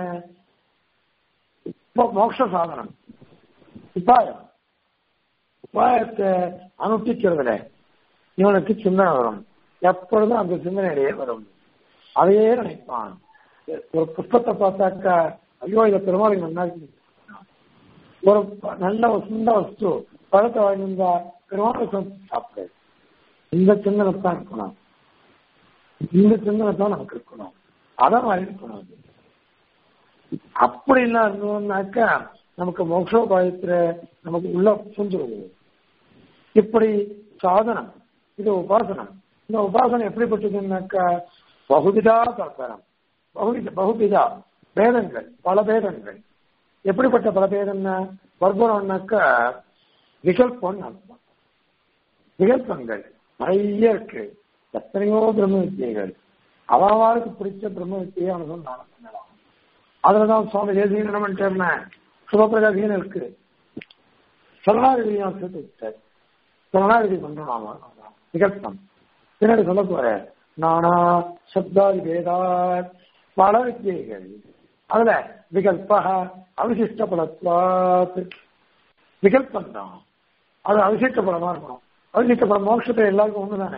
மோட்ச சாதனம் உபாயம் உபாயத்தை அனுஷ்டிக்கிறதுல இவனுக்கு சிந்தனை வரும் எப்பொழுதும் அந்த சிந்தனையிலேயே வரும் அதையே நினைப்பான் ஒரு புஷ்பத்தை பார்த்தாக்கா ஐயோ இதை பெருமாளுக்கு நல்லா இருக்கு ஒரு ப- நல்ல ஒரு சின்ன வஸ்து பழத்தை வாங்கியிருந்தா பெருமாளுக்கு சாப்பிடு இந்த சிந்தனை தான் இருக்கணும் இந்த சிந்தனை தான் நமக்கு இருக்கணும் அதான் மாதிரி இருக்கணும் அது. அப்படி எல்லாம் இருந்தோம்னாக்கா நமக்கு மோட்சோபாயத்துல நமக்கு உள்ள புரிஞ்சிருவோம் இப்படி சாதனம் இது உபாசனம் இந்த உபாசனம் எப்படிப்பட்டதுன்னாக்கா பகுதிதா சாஸ்திரம் பகுவித பகுவிதா பேதங்கள் பல பேதங்கள் எப்படிப்பட்ட பல பேதம்னா வர்க்கம்னாக்கா விகல்பம்னு அர்த்தம் விகல்பங்கள் நிறைய இருக்கு எத்தனையோ பிரம்ம வித்தியைகள் அவாவாருக்கு பிடிச்ச பிரம்ம வித்தியை அவனுக்கு நானும் பண்ணலாம் அதுலதான் சுவாமி தேசியம் என்ன பண்ணிட்டேன்னா சுபப்பிரகாசின்னு இருக்கு சரணாகதியும் சேர்த்து விட்டார் சரணாகதி பண்றோம் நாம விகல்பம் பின்னாடி சொல்ல போற நானா சப்தாதி வேதா பல வித்தியைகள் அதுல விகல்ப அவிசிஷ்ட பலத்வாத் விகல்பம் தான் அது அவிசிஷ்ட பலமா இருக்கணும் அவிசிஷ்ட பலம் மோட்சத்தை எல்லாருக்கும் ஒண்ணுதானே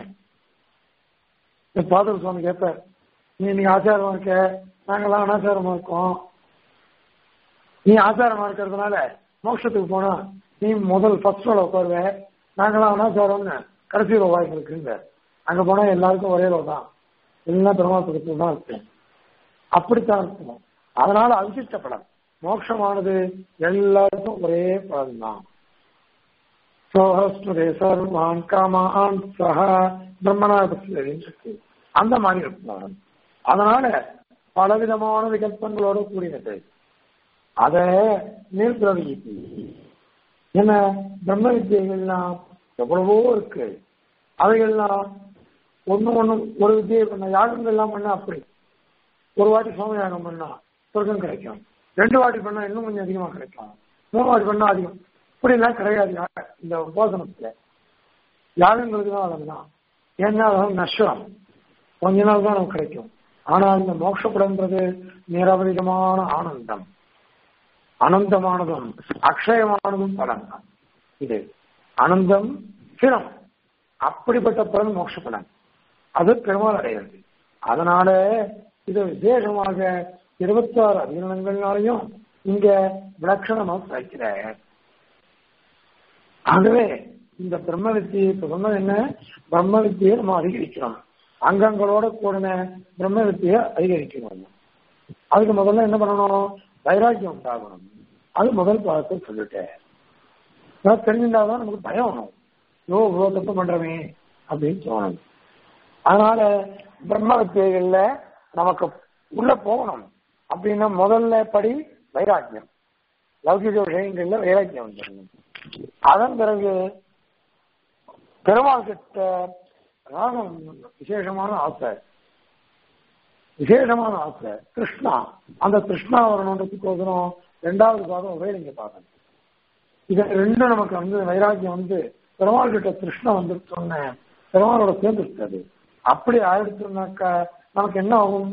பாதர் சுவாமி கேட்பார் நீ நீ ஆச்சாரமா இருக்க நாங்கெல்லாம் அனாச்சாரமா இருக்கோம் நீ ஆச்சாரமா இருக்கிறதுனால மோட்சத்துக்கு போனா நீ முதல் ஃபர்ஸ்ட் ரோல உட்காருவ நாங்கெல்லாம் அனாச்சாரம்னு கடைசி ரோவா இருக்குங்க அங்க போனா எல்லாருக்கும் ஒரே ரோ தான் எல்லாம் பெருமாள் பக்கத்துல தான் இருப்பேன் அப்படித்தான் இருக்கணும் அதனால அவிசிஷ்ட பலம் மோட்சமானது எல்லாருக்கும் ஒரே பலன் தான் சோஹஸ்வரே சர்வான் காமான் சஹ பிரம்மனா இருக்கு அந்த மாதிரி இருப்பான் அதனால பலவிதமான விகல்பங்களோட கூடினது அத நிர்பிரவிக்கு என்ன பிரம்ம வித்தியைகள்லாம் எவ்வளவோ இருக்கு அவைகள்லாம் ஒண்ணு ஒண்ணு ஒரு வித்தியை பண்ண யாகங்கள்லாம் பண்ணா அப்படி ஒரு வாட்டி சோம யாகம் பண்ணா சொர்க்கம் கிடைக்கும் ரெண்டு வாட்டி பண்ணா இன்னும் கொஞ்சம் அதிகமா கிடைக்கும் மூணு வாட்டி பண்ணா அதிகம் இப்படிலாம் கிடையாது யா- இந்த உபாசனத்துல யாகங்களுக்கு தான் அதெல்லாம் ஏன்னா அதெல்லாம் நஷ்டம் கொஞ்ச நாள் தான் நமக்கு கிடைக்கும் ஆனா இந்த மோட்சப்படன்றது நிரவதிகமான ஆனந்தம் அனந்தமானதும் அக்ஷயமானதும் பலன் தான் இது அனந்தம் சிரம் அப்படிப்பட்ட பலன் மோட்சப்பலன் அது பெருமாள் அடைகிறது அதனால இது விசேஷமாக இருபத்தாறு அதிகரணங்கள்னாலையும் இங்க விலட்சணமா கிடைக்கிற ஆகவே இந்த பிரம்ம வித்தியை இப்ப சொன்னது என்ன பிரம்ம வித்தியை நம்ம அதிகரிக்கிறோம் அங்கங்களோட கூடின பிரம்ம வித்தியை அதிகரிக்கணும் அதுக்கு முதல்ல என்ன பண்ணணும் வைராக்கியம் உண்டாகணும் அது முதல் பாகத்தை சொல்லிட்டேன் அதாவது தெரிஞ்சிருந்தாதான் நமக்கு பயம் வரும் யோ இவ்வளோ தப்பு பண்றமே அப்படின்னு தோணும் அதனால பிரம்ம வித்தியைகள்ல நமக்கு உள்ள போகணும் அப்படின்னா முதல்ல படி வைராக்கியம் லௌகிக விஷயங்கள்ல வைராக்கியம் வந்துடணும் அதன் பிறகு பெருமாள் கிட்ட ராகம் விசேஷமான ஆசை விசேஷமான ஆசை கிருஷ்ணா அந்த கிருஷ்ணா வரணுன்றதுக்கோசரம் ரெண்டாவது பாகம் உபயலிங்க பாகம் இது ரெண்டும் நமக்கு வந்து வைராக்கியம் வந்து பெருமாள் கிட்ட கிருஷ்ணா வந்துருச்சோன்னு பெருமாளோட சேர்ந்துருக்காது அப்படி ஆயிடுச்சுனாக்கா நமக்கு என்ன ஆகும்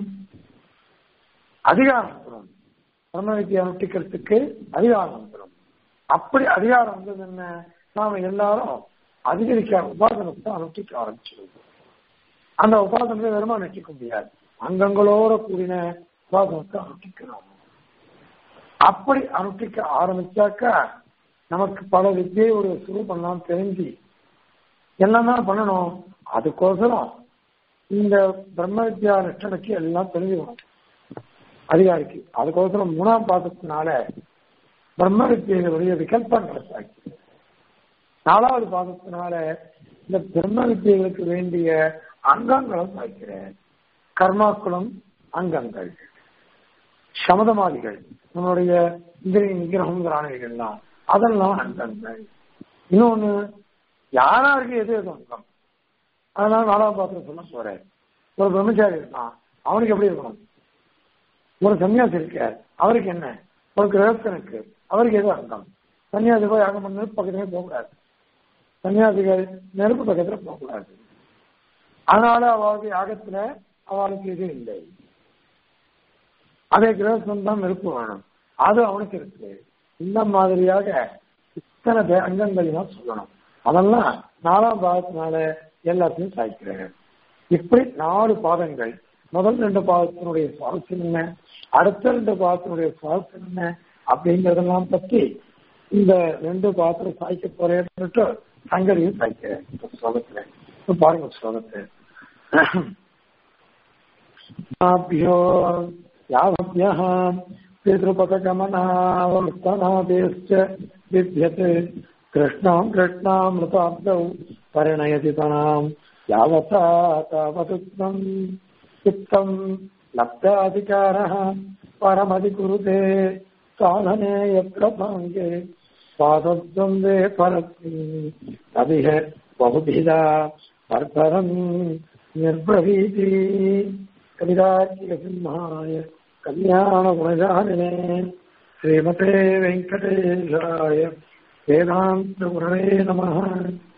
அதிகாரம் வந்துடும் பிரம்ம வித்தியை அனுஷ்டிக்கிறதுக்கு அதிகாரம் வந்துடும் அப்படி அதிகாரம் வந்தது என்ன நாம எல்லாரும் அதிகரிக்க உபாசனத்தை அனுஷ்டிக்க ஆரம்பிச்சிருவோம் அந்த உபாசனத்தை வெறுமா அனுஷ்டிக்க முடியாது அங்கங்களோட கூடின உபாசனத்தை அனுஷ்டிக்கணும் அப்படி அனுஷ்டிக்க ஆரம்பிச்சாக்கா நமக்கு பல வித்தியோட சுரூபம்லாம் தெரிஞ்சு எல்லாம் தான் பண்ணணும் அதுக்கோசரம் இந்த பிரம்ம வித்யா நிஷ்டனுக்கு எல்லாம் தெரிஞ்சுக்கணும் அதிகாரிக்கு அதுக்கோசரம் மூணாம் பாதத்தினால பிரம்ம வித்தியுடைய விகல்பங்களை சாக்கி நாலாவது பாதத்தினால இந்த பிரம்ம வித்தியர்களுக்கு வேண்டிய அங்கங்களை சாய்க்கிறேன் கர்மாக்களும் அங்கங்கள் சமதமாதிகள் நம்மளுடைய இந்திரிய நிகிரகம் திராணிகள்லாம் அதெல்லாம் அங்கங்கள் இன்னொன்னு யாராருக்கு எது எது அங்கம் அதனால நாலாவது பாத்திரம் சொல்ல போறேன் ஒரு பிரம்மச்சாரி இருக்கான் அவனுக்கு எப்படி இருக்கணும் ஒரு சன்னியாசி இருக்க அவருக்கு என்ன ஒரு கிரகஸ்தனுக்கு அவருக்கு எது அர்த்தம் சன்னியாசி போய் யாகம் பண்ண பக்கத்துல போகக்கூடாது சன்னியாசிகள் நெருப்பு பக்கத்துல போகக்கூடாது அதனால அவளுக்கு யாகத்துல அவளுக்கு இது இல்லை அதே கிரகஸ்தன் தான் நெருப்பு வேணும் அது அவனுக்கு இருக்கு இந்த மாதிரியாக இத்தனை பே- அங்கங்களையும் சொல்லணும் அதெல்லாம் நாலாம் பாகத்தினால எல்லாத்தையும் சாய்க்கிறேன் இப்படி நாலு பாதங்கள் முதல் ரெண்டு பாதத்தினுடைய சுவாரஸ்யம் என்ன அடுத்த ரெண்டு பாதத்தினுடைய சுவாரஸ்யம் என்ன அப்படிங்கறதெல்லாம் பத்தி இந்த ரெண்டு பாத்திரம் சாய்க்க போறேன்னுட்டு சங்கரையும் சாய்க்கிறேன் இந்த ஸ்லோகத்துல இப்ப பாருங்க ஸ்லோகத்தை भ्यो यावभ्यः पितृपथगमनावर्तनादेश्च विद्यते कृष्णाम् कृष्णामृताब्दौ परिणयति तनाम् यावता तावदुक्तम् चित्तम् लब्धाधिकारः परमधिकुरुते साधने यत्र साङ्गे पादद्वन्द्वे परस्मिन् तदिह बहुभिधा पर्परम् निर्ब्रवीति कविराज्यसिंहाय कल्याणगुणजालिने श्रीमते वेङ्कटेशाय वेदान्तगुरवे नमः